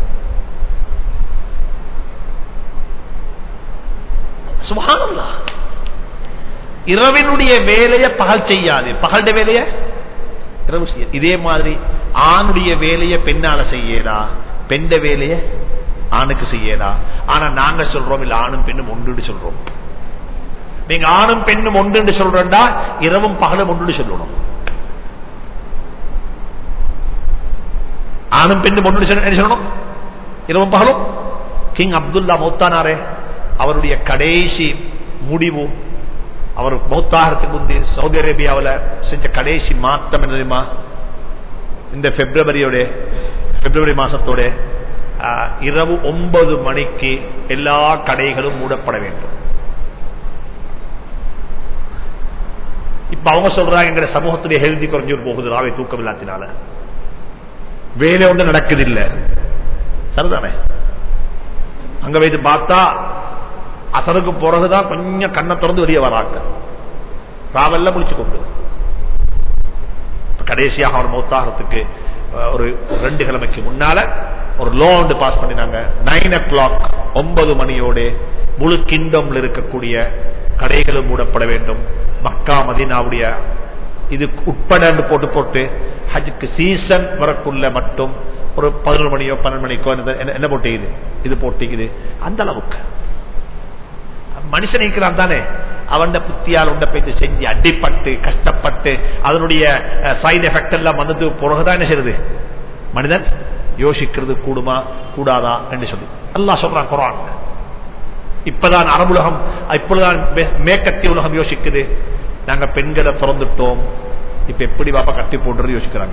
சுபானல்லா இரவினுடைய வேலையை பகல் செய்யாது பகலுடைய வேலையை இரவு செய்ய இதே மாதிரி ஆணுடைய வேலையை பெண்ணால செய்யலா பெண்ட வேலைய ஆணுக்கு செய்யலா ஆனா நாங்க சொல்றோம் இல்ல ஆணும் பெண்ணும் ஒன்று சொல்றோம் நீங்க ஆணும் பெண்ணும் ஒன்று சொல்றா இரவும் பகலும் ஒன்று சொல்லணும் ஆணும் பெண்ணும் ஒன்று சொல்லணும் இரவும் பகலும் கிங் அப்துல்லா மௌத்தானாரே அவருடைய கடைசி முடிவு அவர் மௌத்தாகிறதுக்கு முந்தி சவுதி அரேபியாவில் செஞ்ச கடைசி மாற்றம் என்ன தெரியுமா இந்த பிப்ரவரியோட பிப்ரவரி மாசத்தோட இரவு ஒன்பது மணிக்கு எல்லா கடைகளும் மூடப்பட வேண்டும் இப்ப அவங்க சொல்றாங்க எங்க சமூகத்துடைய ஹெல்தி குறைஞ்சு போகுது ராவை தூக்கம் இல்லாத்தினால வேலை ஒன்று நடக்குது இல்ல சரிதானே அங்க வைத்து பார்த்தா அசருக்கு பிறகுதான் கொஞ்சம் கண்ணை திறந்து வெளியே வராங்க ராவெல்லாம் முடிச்சு கொண்டு கடைசியாக அவர் மௌத்தாகிறதுக்கு ஒரு ரெண்டு கிழமைக்கு முன்னால ஒரு லோ ஒன்று பாஸ் பண்ணினாங்க நைன் ஓ கிளாக் ஒன்பது மணியோட முழு கிண்டம்ல இருக்கக்கூடிய கடைகளும் மூடப்பட வேண்டும் மக்கா மதினாவுடைய இது உட்பட போட்டு போட்டு ஹஜ்க்கு சீசன் வரக்குள்ள மட்டும் ஒரு பதினொரு மணியோ பன்னெண்டு மணிக்கோ என்ன போட்டிக்குது இது போட்டிக்குது அந்த அளவுக்கு மனுஷன் இருக்கிறான் தானே அவன் புத்தியால் உண்ட போயிட்டு செஞ்சு அடிப்பட்டு கஷ்டப்பட்டு அதனுடைய சைடு எஃபெக்ட் எல்லாம் வந்தது பிறகுதான் என்ன செய்யறது மனிதன் யோசிக்கிறது கூடுமா கூடாதா என்று சொல்லி அல்லா சொல்றான் குரான் இப்பதான் அரபுலகம் இப்பொழுதுதான் மேற்கத்திய உலகம் யோசிக்குது நாங்க பெண்களை திறந்துட்டோம் இப்ப எப்படி பாப்பா கட்டி போடுறது யோசிக்கிறாங்க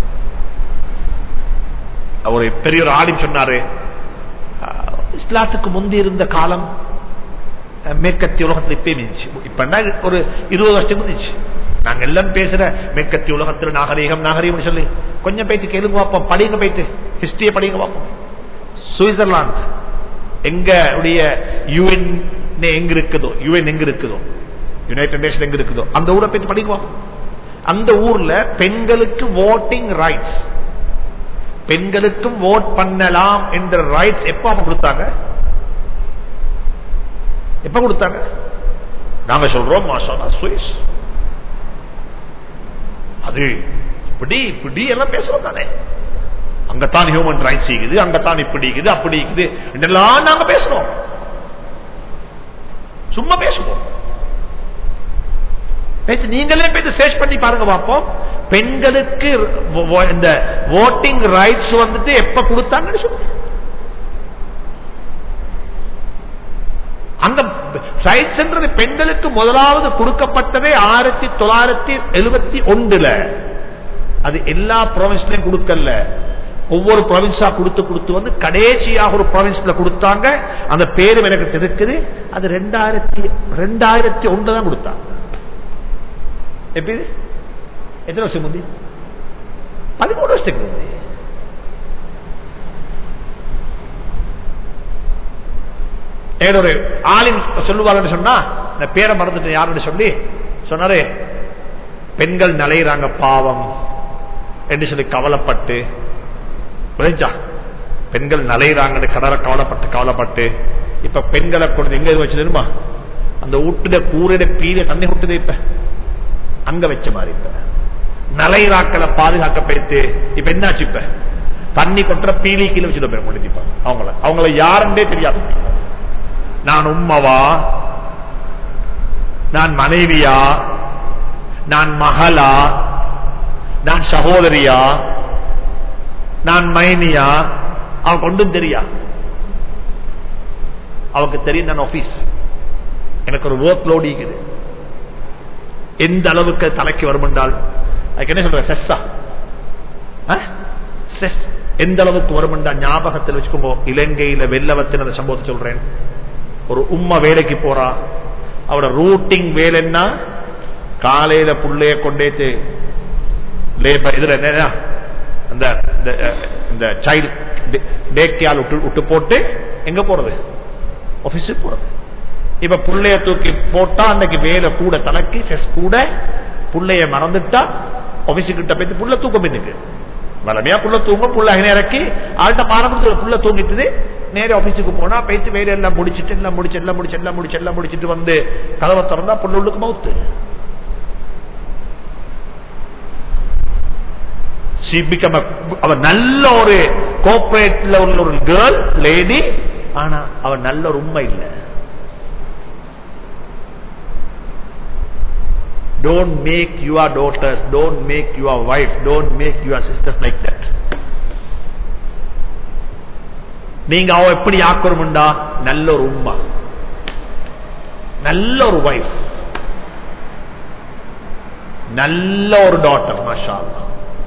ஒரு பெரிய ஒரு ஆடிம் சொன்னாரு இஸ்லாத்துக்கு முந்தி இருந்த காலம் மேற்கத்திய உலகத்தில் இப்பயும் இருந்துச்சு இப்ப ஒரு இருபது வருஷம் இருந்துச்சு நாங்க எல்லாம் பேசுற மேற்கத்திய உலகத்தில் நாகரீகம் நாகரீகம் சொல்லி கொஞ்சம் போயிட்டு கேளுங்க பார்ப்போம் படிங்க போயிட்டு ஹிஸ்டரிய படிங்க பார்ப்போம் சுவிட்சர்லாந்து எங்க உடைய யூஎன் எங்க இருக்குதோ யூஎன் எங்க இருக்குதோ யுனைடெட் நேஷன் எங்க இருக்குதோ அந்த ஊரை போயிட்டு படிங்க பார்ப்போம் அந்த ஊர்ல பெண்களுக்கு ஓட்டிங் ரைட்ஸ் பெண்களுக்கும் ஓட் பண்ணலாம் என்ற ரைட்ஸ் எப்ப அவங்க கொடுத்தாங்க எப்ப கொடுத்தாங்க நாங்க சொல்றோம் மாஷா சுவிஸ் அது இப்படி இப்படி எல்லாம் பேசுறோம் தானே அங்கத்தான் ஹியூமன் ரைட்ஸ் இருக்குது அங்கத்தான் இப்படி இருக்குது அப்படி இருக்குது என்றெல்லாம் நாங்க பேசுறோம் சும்மா பேசுவோம் நேத்து நீங்களே போய் சர்ச் பண்ணி பாருங்க பார்ப்போம் பெண்களுக்கு வ- வ- இந்த ஓட்டிங் ரைட்ஸ் வந்துட்டு எப்ப கொடுத்தாங்கன்னு சொல்லுங்க அந்த ரைட்ஸ்ன்றது பெண்களுக்கு முதலாவது கொடுக்கப்பட்டதே ஆயிரத்தி தொள்ளாயிரத்தி எழுபத்தி ஒன்றுல அது எல்லா ப்ராவின்ஸ்லயும் கொடுக்கல ஒவ்வொரு ப்ராவின்ஸா கொடுத்து கொடுத்து வந்து கடைசியாக ஒரு ப்ராவின்ஸ்ல கொடுத்தாங்க அந்த பேரும் எனக்கு தெரிக்குது அது ரெண்டாயிரத்தி ரெண்டாயிரத்தி ஒன்று தான் கொடுத்தாங்க எப்படி இது? எத்தனை வருஷம் முந்தி பதிமூணு வருஷத்துக்கு முந்தி என்கிட்ட ஒரு ஆளின் சொல்லுவாங்கன்னு சொன்னா நான் பேரை மறந்துட்டு யாருன்னு சொல்லி சொன்னாரு பெண்கள் நலையிறாங்க பாவம் என்று சொல்லி கவலைப்பட்டு விளைஞ்சா பெண்கள் நலையிறாங்கன்னு கடலை கவலைப்பட்டு கவலைப்பட்டு இப்ப பெண்களை கொண்டு எங்க வச்சு தெரியுமா அந்த வீட்டுல கூரையில பீரிய தண்ணி விட்டுது இப்ப அங்க வச்ச மாதிரி இப்ப நலைராக்களை பாதுகாக்க போயிட்டு இப்ப என்னாச்சு இப்ப தண்ணி கொட்டுற பீலி கீழே வச்சுட்டு போய் முடிப்பா அவங்கள அவங்கள யாருன்னே தெரியாது நான் உம்மவா நான் மனைவியா நான் மகளா நான் சகோதரியா நான் மைனியா அவன் கொண்டும் தெரியா அவக்கு தெரியும் நான் ஆபீஸ் எனக்கு ஒரு ஒர்க் லோட் இருக்குது எந்த அளவுக்கு தலைக்கு வரும் என்றால் அதுக்கு என்ன சொல்ற செஸ்ஸா செஸ் எந்த அளவுக்கு வரும் என்றால் ஞாபகத்தில் வச்சுக்கோங்க இலங்கையில வெள்ளவத்தின் அந்த சம்பவத்தை சொல்றேன் ஒரு உம்மா வேலைக்கு போறா அவட ரூட்டிங் வேலைன்னா காலையில புள்ளைய கொண்டேத்து லேபர் இதுல என்ன அந்த இந்த, அஹ், இந்த சைல்டு டேக்கியால் விட்டு விட்டு போட்டு எங்க போறது ஆபீஸுக்கு போறது இப்ப புள்ளைய தூக்கி போட்டா அன்னைக்கு வேலை கூட தலைக்கு செஸ் கூட புள்ளைய மறந்துட்டா ஆபீஸு கிட்ட போயிட்டு புள்ள தூக்கம் பின்னுக்கு வளமையா புள்ள தூங்கும் புள்ள அங்கே இறக்கி ஆள்கிட்ட பாரம்பரிய புள்ள தூங்கிட்டுது நேரே ஆபீஸுக்கு போனா போயிட்டு வேலை எல்லாம் முடிச்சிட்டு எல்லாம் முடிச்சு எல்லாம் முடிச்சு எல்லாம் முடிச்சு எல்லாம் முடிச்சிட்டு வந்து கதவை திறந்தா புள்ள உள்ளுக்கு மவுத்து she become a அவ நல்ல ஒரு கோஆபரேட்ல உள்ள ஒரு கேர்ள் லேடி ஆனா அவ நல்ல ஒரு உண்மை இல்ல don't make your daughters don't make your wife don't make your sisters like that நீங்க அவ எப்படி ஆக்கணும்டா நல்ல ஒரு உம்மா நல்ல ஒரு வைஃப் நல்ல ஒரு டாட்டர் மாஷா அல்லாஹ்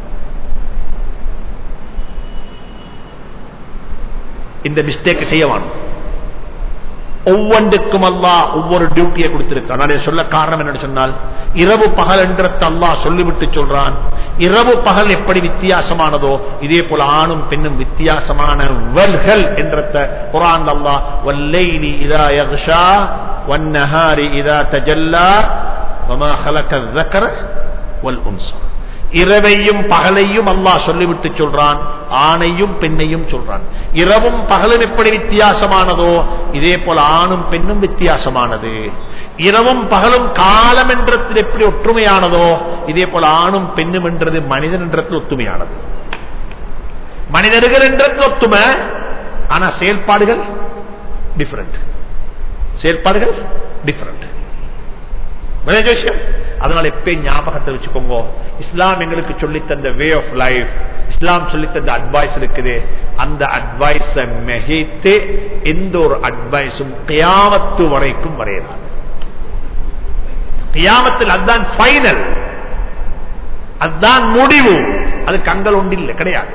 இந்த மிஸ்டேக் செய்ய வேணும் ஒவ்வொன்றுக்கும் அல்லாஹ் ஒவ்வொரு டியூட்டியை கொடுத்திருக்கான் நான் இதை சொல்ல காரணம் என்னன்னு சொன்னால் இரவு பகல் என்றத அல்லாஹ் சொல்லிவிட்டு சொல்றான் இரவு பகல் எப்படி வித்தியாசமானதோ இதே போல ஆணும் பெண்ணும் வித்தியாசமானவர்கள் என்றத குரான் அல்லாஹ் வல்லைலி இதா யக்ஷா வன்னஹாரி இதா தஜல்லா வமா خلق الذكر والانثى இரவையும் பகலையும் அல்லாஹ் சொல்லிவிட்டு சொல்றான் ஆணையும் பெண்ணையும் சொல்றான் இரவும் பகலும் எப்படி வித்தியாசமானதோ இதே போல ஆணும் பெண்ணும் வித்தியாசமானது இரவும் பகலும் காலம் என்றத்தில் எப்படி ஒற்றுமையானதோ இதே போல ஆணும் பெண்ணும் என்றது மனிதன் என்றத்தில் ஒத்துமையானது மனிதர்கள் என்றது ஒத்துமை ஆனா செயல்பாடுகள் டிஃபரண்ட் செயல்பாடுகள் டிஃபரண்ட் விளைஞ்ச விஷயம் அதனால எப்பயும் ஞாபகத்தை வச்சுக்கோங்க இஸ்லாம் எங்களுக்கு சொல்லித்தந்த வே ஆஃப் லைஃப் இஸ்லாம் சொல்லித்தந்த அட்வைஸ் இருக்குது அந்த அட்வைஸ மெகித்து எந்த ஒரு அட்வைஸும் கியாமத்து வரைக்கும் வரையறாது கியாமத்தில் அதுதான் ஃபைனல் அதுதான் முடிவு அது கங்கள் ஒன்று இல்லை கிடையாது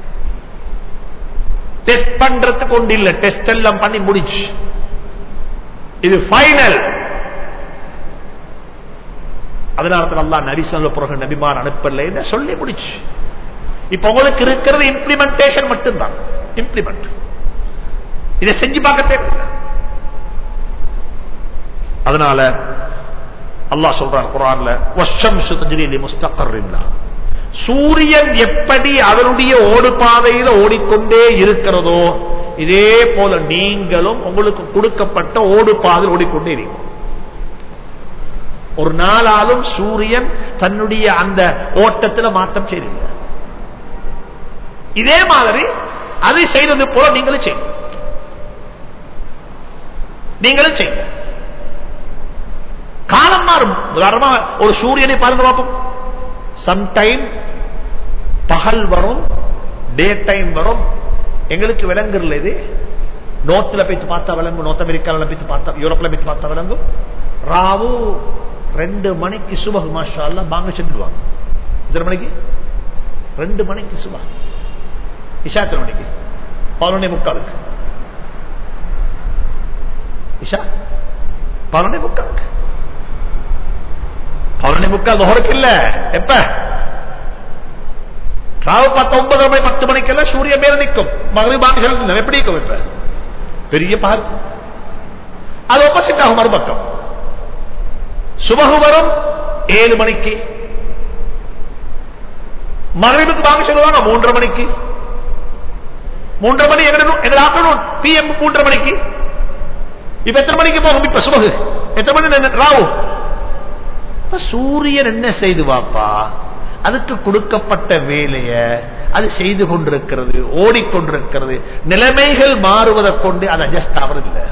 டெஸ்ட் பண்றதுக்கு ஒன்று இல்லை டெஸ்ட் எல்லாம் பண்ணி முடிச்சு இது ஃபைனல் அதனால அல்லா நரிசல்ல பிறகு நபிமார் அனுப்பல என்ன சொல்லி முடிச்சு இப்ப உங்களுக்கு இருக்கிறது இம்ப்ளிமெண்டேஷன் மட்டும்தான் இம்ப்ளிமெண்ட் இதை செஞ்சு பார்க்க தேவையில்லை அதனால அல்லாஹ் சொல்றான் குரான்ல வஷம் சுதஜிலி முஸ்தகர் சூரியன் எப்படி அவருடைய ஓடு பாதையில ஓடிக்கொண்டே இருக்கிறதோ இதே போல நீங்களும் உங்களுக்கு கொடுக்கப்பட்ட ஓடு பாதையில் ஓடிக்கொண்டே இருக்கும் ஒரு நாளாலும் சூரியன் தன்னுடைய அந்த ஓட்டத்தில் மாற்றம் செய்திருக்க இதே மாதிரி அதை செய்தது போல நீங்களும் செய்யுங்க நீங்களும் செய்யுங்க காலம் மாறும் உதாரணமா ஒரு சூரியனை பாருங்க பார்ப்போம் சம்டைம் பகல் வரும் டே டைம் வரும் எங்களுக்கு விளங்குறல இது நோத்துல போய் பார்த்தா விளங்கும் நோர்த் அமெரிக்காவில் போய் பார்த்தா யூரோப்ல போய் பார்த்தா விளங்கும் ராவு ரெண்டு மணிக்கு சுபகு மாஷா எல்லாம் பாங்க செஞ்சுடுவாங்க எத்தனை மணிக்கு ரெண்டு மணிக்கு சுபா இஷா எத்தனை மணிக்கு பதினொன்னே முக்காலுக்கு இஷா பதினொன்னே முக்காலுக்கு பதினொன்னே முக்கால் நுகருக்கு இல்ல எப்ப ராவு பத்து ஒன்பது மணி பத்து மணிக்கெல்லாம் சூரியன் மேல நிற்கும் மகிழ்பாங்க செலுத்தணும் எப்படி நிற்கும் இப்ப பெரிய பால் அது ஆப்போசிட் ஆகும் மறுபக்கம் சுபகு வரும் ஏழு மணிக்கு மகிழ்வுக்கு வாங்க சொல்லுவாங்க மூன்றரை மணிக்கு மூன்றரை மணி எங்க ஆஃப்டர்நூன் பிஎம் மூன்றரை மணிக்கு இப்ப எத்தனை மணிக்கு போகும் இப்ப சுபகு எத்தனை மணி ராவு சூரியன் என்ன செய்து வாப்பா அதுக்கு கொடுக்கப்பட்ட வேலைய அது செய்து கொண்டிருக்கிறது ஓடிக்கொண்டிருக்கிறது நிலைமைகள் மாறுவதை கொண்டு அது அட்ஜஸ்ட் ஆவறதில்லை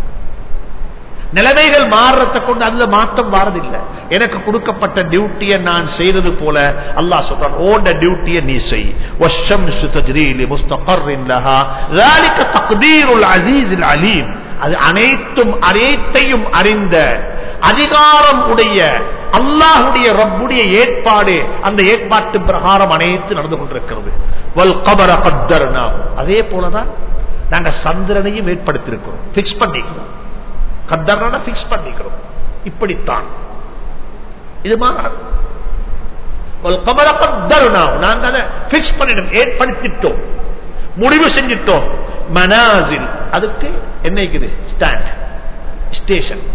நிலைமைகள் மாறுறத கொண்டு அதுல மாற்றம் வாரதில்லை எனக்கு கொடுக்கப்பட்ட டியூட்டியை நான் செய்தது போல அல்லாஹ் சொல்றான் ஓட டியூட்டியை நீ செய் والشمس تجري لمستقر لها ذلك تقدير العزيز العليم அது அனைத்தும் அனைத்தையும் அறிந்த அதிகாரம் உடைய அல்லாஹுடைய ரப்புடைய ஏற்பாடு அந்த ஏற்பாட்டு பிரகாரம் அனைத்து நடந்து கொண்டிருக்கிறது வல் கபர கத்தர்னா அதே போலதான் நாங்க சந்திரனையும் ஏற்படுத்தியிருக்கிறோம் பிக்ஸ் பண்ணிக்கிறோம் கத்தர்னா பிக்ஸ் பண்ணிக்கிறோம் இப்படித்தான் இது மாறாது கபர கத்தர்னா நாங்க அதை பிக்ஸ் பண்ணிட்டோம் ஏற்படுத்திட்டோம் முடிவு செஞ்சிட்டோம் மனாசில் அதுக்கு என்ன இருக்குது ஸ்டாண்ட் ஸ்டேஷன்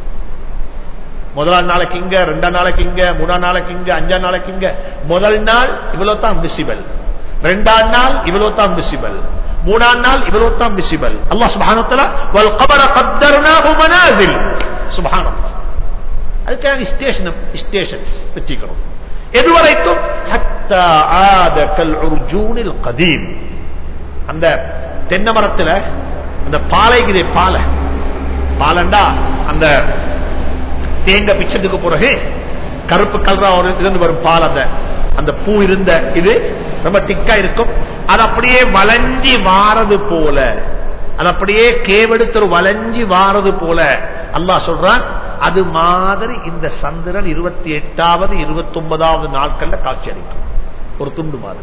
முதலாம் நாளைக்கு இங்க ரெண்டாம் நாளைக்கு இங்க மூணாம் நாளைக்கு இங்க அஞ்சாம் நாளைக்கு இங்க முதல் நாள் இவ்வளவு தான் விசிபிள் ரெண்டாம் நாள் இவ்வளவு தான் விசிபிள் மூணாம் நாள் இவ்வளவு தான் விசிபிள் அல்லாஹ் சுபஹானத்தல வல் கபர கத்தர்னாஹு மனாசில் சுபஹானல்லாஹ் அதுக்காக ஸ்டேஷன் ஸ்டேஷன்ஸ் வச்சுக்கணும் எதுவரைக்கும் ஹத்தா ஆத கல் உர்ஜூனில் கதீம் அந்த தென்னை மரத்துல அந்த பாலைக்குதே பாலை பாலண்டா அந்த தேங்காய் பிச்சத்துக்கு பிறகு கருப்பு கலரா ஒரு இருந்து வரும் பால் அந்த அந்த பூ இருந்த இது ரொம்ப திக்கா இருக்கும் அது அப்படியே வளைஞ்சி வாரது போல அது அப்படியே கேவெடுத்து வளைஞ்சி வாரது போல அல்லாஹ் சொல்றான் அது மாதிரி இந்த சந்திரன் இருபத்தி எட்டாவது இருபத்தி ஒன்பதாவது நாட்கள்ல காட்சி அளிக்கும் ஒரு துண்டு மாதிரி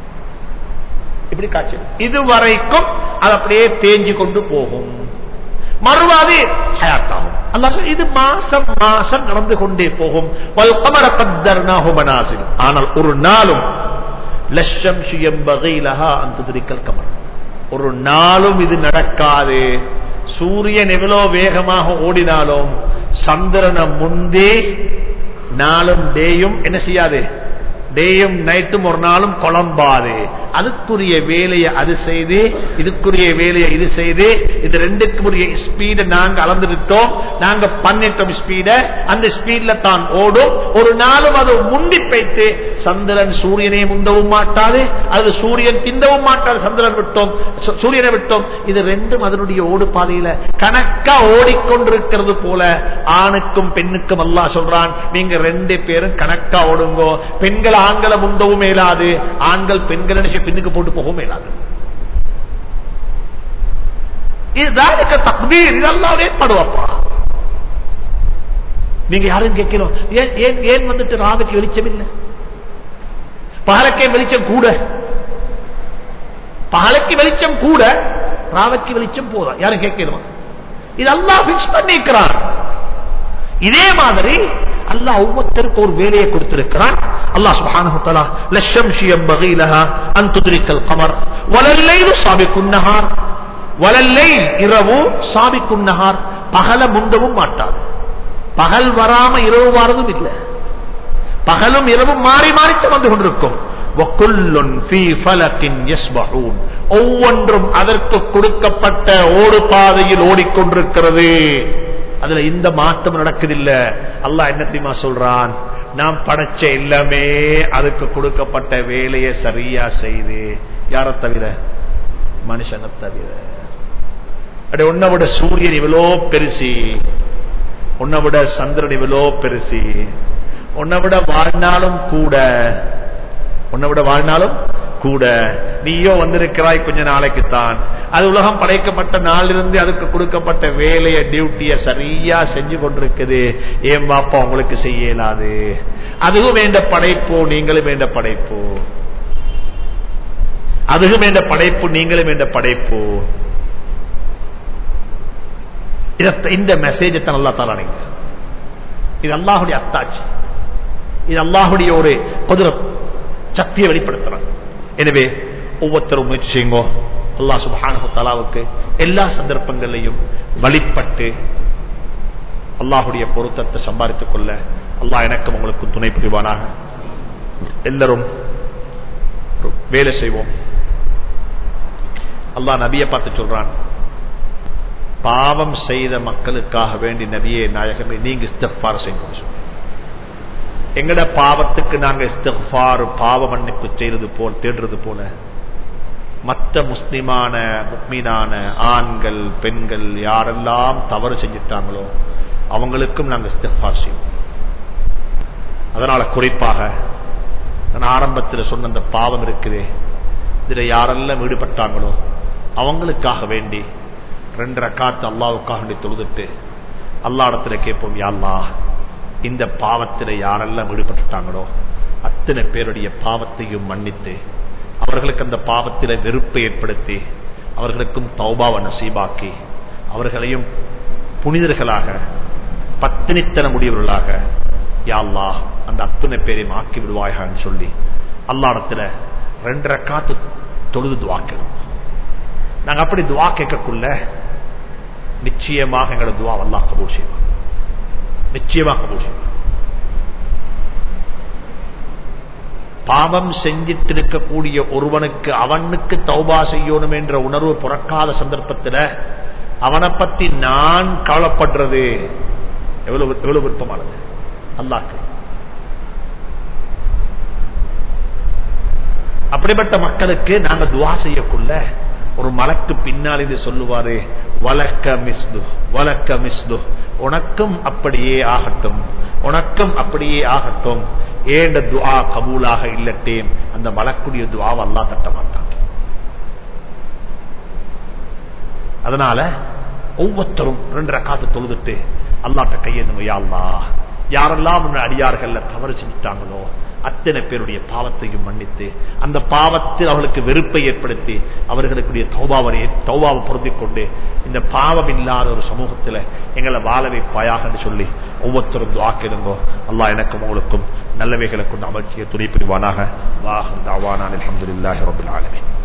இப்படி காட்சி இதுவரைக்கும் அது அப்படியே தேஞ்சு கொண்டு போகும் மறுவாது ஹயாத்தாகும் அல்லாஹ் இது மாசம் மாசம் நடந்து கொண்டே போகும் வல்கமர கத்தர்னாஹு மனாசில் ஆனால் ஒரு நாளும் லட்சம் சுயம்பகைலஹா அந்த திரிக்கல் கமர் ஒரு நாளும் இது நடக்காது சூரியன் எவ்வளவு வேகமாக ஓடினாலும் சந்திரனை முந்தே நாளும் டேயும் என்ன செய்யாது டேயும் நைட்டும் ஒரு நாளும் குழம்பாது அதுக்குரிய வேலையை அது செய்து இதுக்குரிய வேலையை இது செய்து இது ரெண்டுக்குரிய ஸ்பீடை நாங்க அளந்துட்டோம் நாங்க பண்ணிட்டோம் ஸ்பீட அந்த ஸ்பீட்ல தான் ஓடும் ஒரு நாளும் அது முந்தி வைத்து சந்திரன் சூரியனை முந்தவும் மாட்டாது அது சூரியன் திந்தவும் மாட்டாது சந்திரன் விட்டோம் சூரியனை விட்டோம் இது ரெண்டும் அதனுடைய ஓடு பாதையில கணக்கா ஓடிக்கொண்டிருக்கிறது போல ஆணுக்கும் பெண்ணுக்கும் அல்லா சொல்றான் நீங்க ரெண்டு பேரும் கணக்கா ஓடுங்கோ பெண்கள் ஆண்களை முந்தவும் மேலாது ஆண்கள் பெண்கள் நினைச்சு பின்னுக்கு போட்டு போகவும் மேலாது இதுதான் தக்பீர் இதெல்லாம் ஏற்படுவாப்பா நீங்க யாரும் கேட்கணும் ஏன் ஏன் ஏன் வந்துட்டு ராவுக்கு வெளிச்சம் இல்லை பகலக்கே வெளிச்சம் கூட பகலுக்கு வெளிச்சம் கூட ராவுக்கு வெளிச்சம் போதா யாரும் கேட்கணும் இதெல்லாம் பிக்ஸ் பண்ணிக்கிறான் இதே மாதிரி அல்லாஹ் ஒவ்வொருத்தருக்கு ஒரு வேலையை கொடுத்திருக்கிறான் அல்லாஹ் சுப்ஹானஹு தஆலா லஷம்ஷி யம்பகி லஹா அன் துத்ரிக்கல் கமர் வலல்லைலு சாபிக்குன் நஹார் வலல்லைல் இரவு சாபிக்குன் நஹார் பகல முந்தவும் மாட்டாது பகல் வராம இரவு வாரதும் இல்லை பகலும் இரவும் மாறி மாறித்து வந்து கொண்டிருக்கும் وَكُلٌّ فِي فَلَكٍ يَسْبَحُونَ ஒவ்வொன்றும் அதற்கு கொடுக்கப்பட்ட ஓடு பாதையில் ஓடிக்கொண்டிருக்கிறது அதுல இந்த மாற்றம் நடக்குதில்ல அல்லாஹ் என்ன தெரியுமா சொல்றான் நாம் படைச்ச எல்லாமே அதுக்கு கொடுக்கப்பட்ட வேலையை சரியா செய்து யாரை தவிர மனுஷனை தவிர அடி உன்னை விட சூரியன் இவ்வளோ பெருசி உன்னை விட சந்திரன் இவ்வளோ பெருசி உன்னை விட வாழ்நாளும் கூட உன்னை விட வாழ்நாளும் கூட நீயோ வந்திருக்கிறாய் கொஞ்ச நாளைக்குத்தான் அது உலகம் படைக்கப்பட்ட நாளிலிருந்து அதுக்கு கொடுக்கப்பட்ட வேலையை டியூட்டிய சரியா செஞ்சு கொண்டிருக்குது ஏன் பாப்பா உங்களுக்கு செய்ய இயலாது அதுவும் வேண்ட படைப்போ நீங்களும் வேண்ட படைப்போ அதுவும் வேண்ட படைப்பு நீங்களும் வேண்ட படைப்போ இத- இந்த மெசேஜை தான் அல்லா தாலா நீங்க இது அல்லாஹுடைய அத்தாட்சி இது அல்லாஹுடைய ஒரு குதிரத் சக்தியை வெளிப்படுத்துறான் எனவே ஒவ்வொருத்தரும் முயற்சி செய்யுங்கோ அல்லாஹ் சுப்ஹானஹு தஆலாவுக்கு எல்லா சந்தர்ப்பங்களையும் வழிபட்டு அல்லாஹுடைய பொருத்தத்தை சம்பாதித்துக் கொள்ள அல்லாஹ் எனக்கும் உங்களுக்கும் துணை புரிவானாக எல்லாரும் ஒரு வேலை செய்வோம் அல்லாஹ் நபியை பார்த்து சொல்றான் பாவம் செய்த மக்களுக்காக வேண்டி நபியே நாயகமே நீங்க இஸ்திஃபார் செய்யணும் சொல்லு. எங்கட பாவத்துக்கு நாங்க இஸ்திஃபார் பாவ மன்னிப்பு செய்யறது போல் தேடுறது போல மற்ற முஸ்லிமான முக்மீனான ஆண்கள் பெண்கள் யாரெல்லாம் தவறு செஞ்சிட்டாங்களோ அவங்களுக்கும் நாங்க இஸ்திஃபார் செய்வோம் அதனால குறிப்பாக நான் ஆரம்பத்தில் சொன்ன அந்த பாவம் இருக்குதே இதுல யாரெல்லாம் ஈடுபட்டாங்களோ அவங்களுக்காக வேண்டி ரெண்டு ரக்காத்து அல்லாவுக்காக வேண்டி தொழுதுட்டு அல்லா இடத்துல கேட்போம் யா அல்லாஹ் இந்த பாவத்தில் யாரெல்லாம் ஈடுபட்டுட்டாங்களோ அத்தனை பேருடைய பாவத்தையும் மன்னித்து அவர்களுக்கு அந்த பாவத்தில் வெறுப்பை ஏற்படுத்தி அவர்களுக்கும் தௌபாவை நசீபாக்கி அவர்களையும் புனிதர்களாக பத்தினித்தன முடியவர்களாக யா அல்லாஹ் அந்த அத்தனை பேரையும் ஆக்கி விடுவாயான்னு சொல்லி அல்லாடத்துல ரெண்டு ரக்காத்து தொழுது துவாக்கணும் நாங்க அப்படி துவா கேட்கக்குள்ள நிச்சயமாக எங்களோட துவா அல்லாஹ் கபூல் செய்வான் நிச்சயமாக கபூல் செய்வான் பாவம் செஞ்சிட்டு இருக்கக்கூடிய ஒருவனுக்கு அவனுக்கு தௌபா செய்யணும் என்ற உணர்வு பிறக்காத சந்தர்ப்பத்தில் அவனை பத்தி நான் கவலைப்படுறது எவ்வளவு எவ்வளவு விருப்பமானது அல்லாக்கு அப்படிப்பட்ட மக்களுக்கு நாங்க துவா செய்யக்குள்ள ஒரு மலக்கு பின்னால் இது சொல்லுவாரு வழக்க மிஸ்து வழக்க மிஸ்து உனக்கும் அப்படியே ஆகட்டும் உனக்கும் அப்படியே ஆகட்டும் ஏண்ட துஆ கபூலாக இல்லட்டேன் அந்த மலக்குடைய துஆவை அல்லாஹ் தட்ட மாட்டான் அதனால ஒவ்வொருத்தரும் ரெண்டு ரக்காத்து தொழுதுட்டு அல்லாட்ட கையெழுங்க யா அல்லாஹ் யாரெல்லாம் உன்னை அடியார்கள்ல தவறு செஞ்சுட்டாங்களோ அத்தனை பேருடைய பாவத்தையும் மன்னித்து அந்த பாவத்தில் அவர்களுக்கு வெறுப்பை ஏற்படுத்தி அவர்களுக்குடைய தௌபாவை தௌபாவை பொருத்திக் கொண்டு இந்த பாவம் இல்லாத ஒரு சமூகத்தில் எங்களை வாழ வைப்பாயாக என்று சொல்லி ஒவ்வொருத்தரும் துவாக்கிடுங்கோ அல்லாஹ் எனக்கும் உங்களுக்கும் நல்லவைகளை கொண்டு அமைச்சிய துணை புரிவானாக வாஹ் தாவானான் அலமதுல்லாஹி ரபுல் ஆலமீன்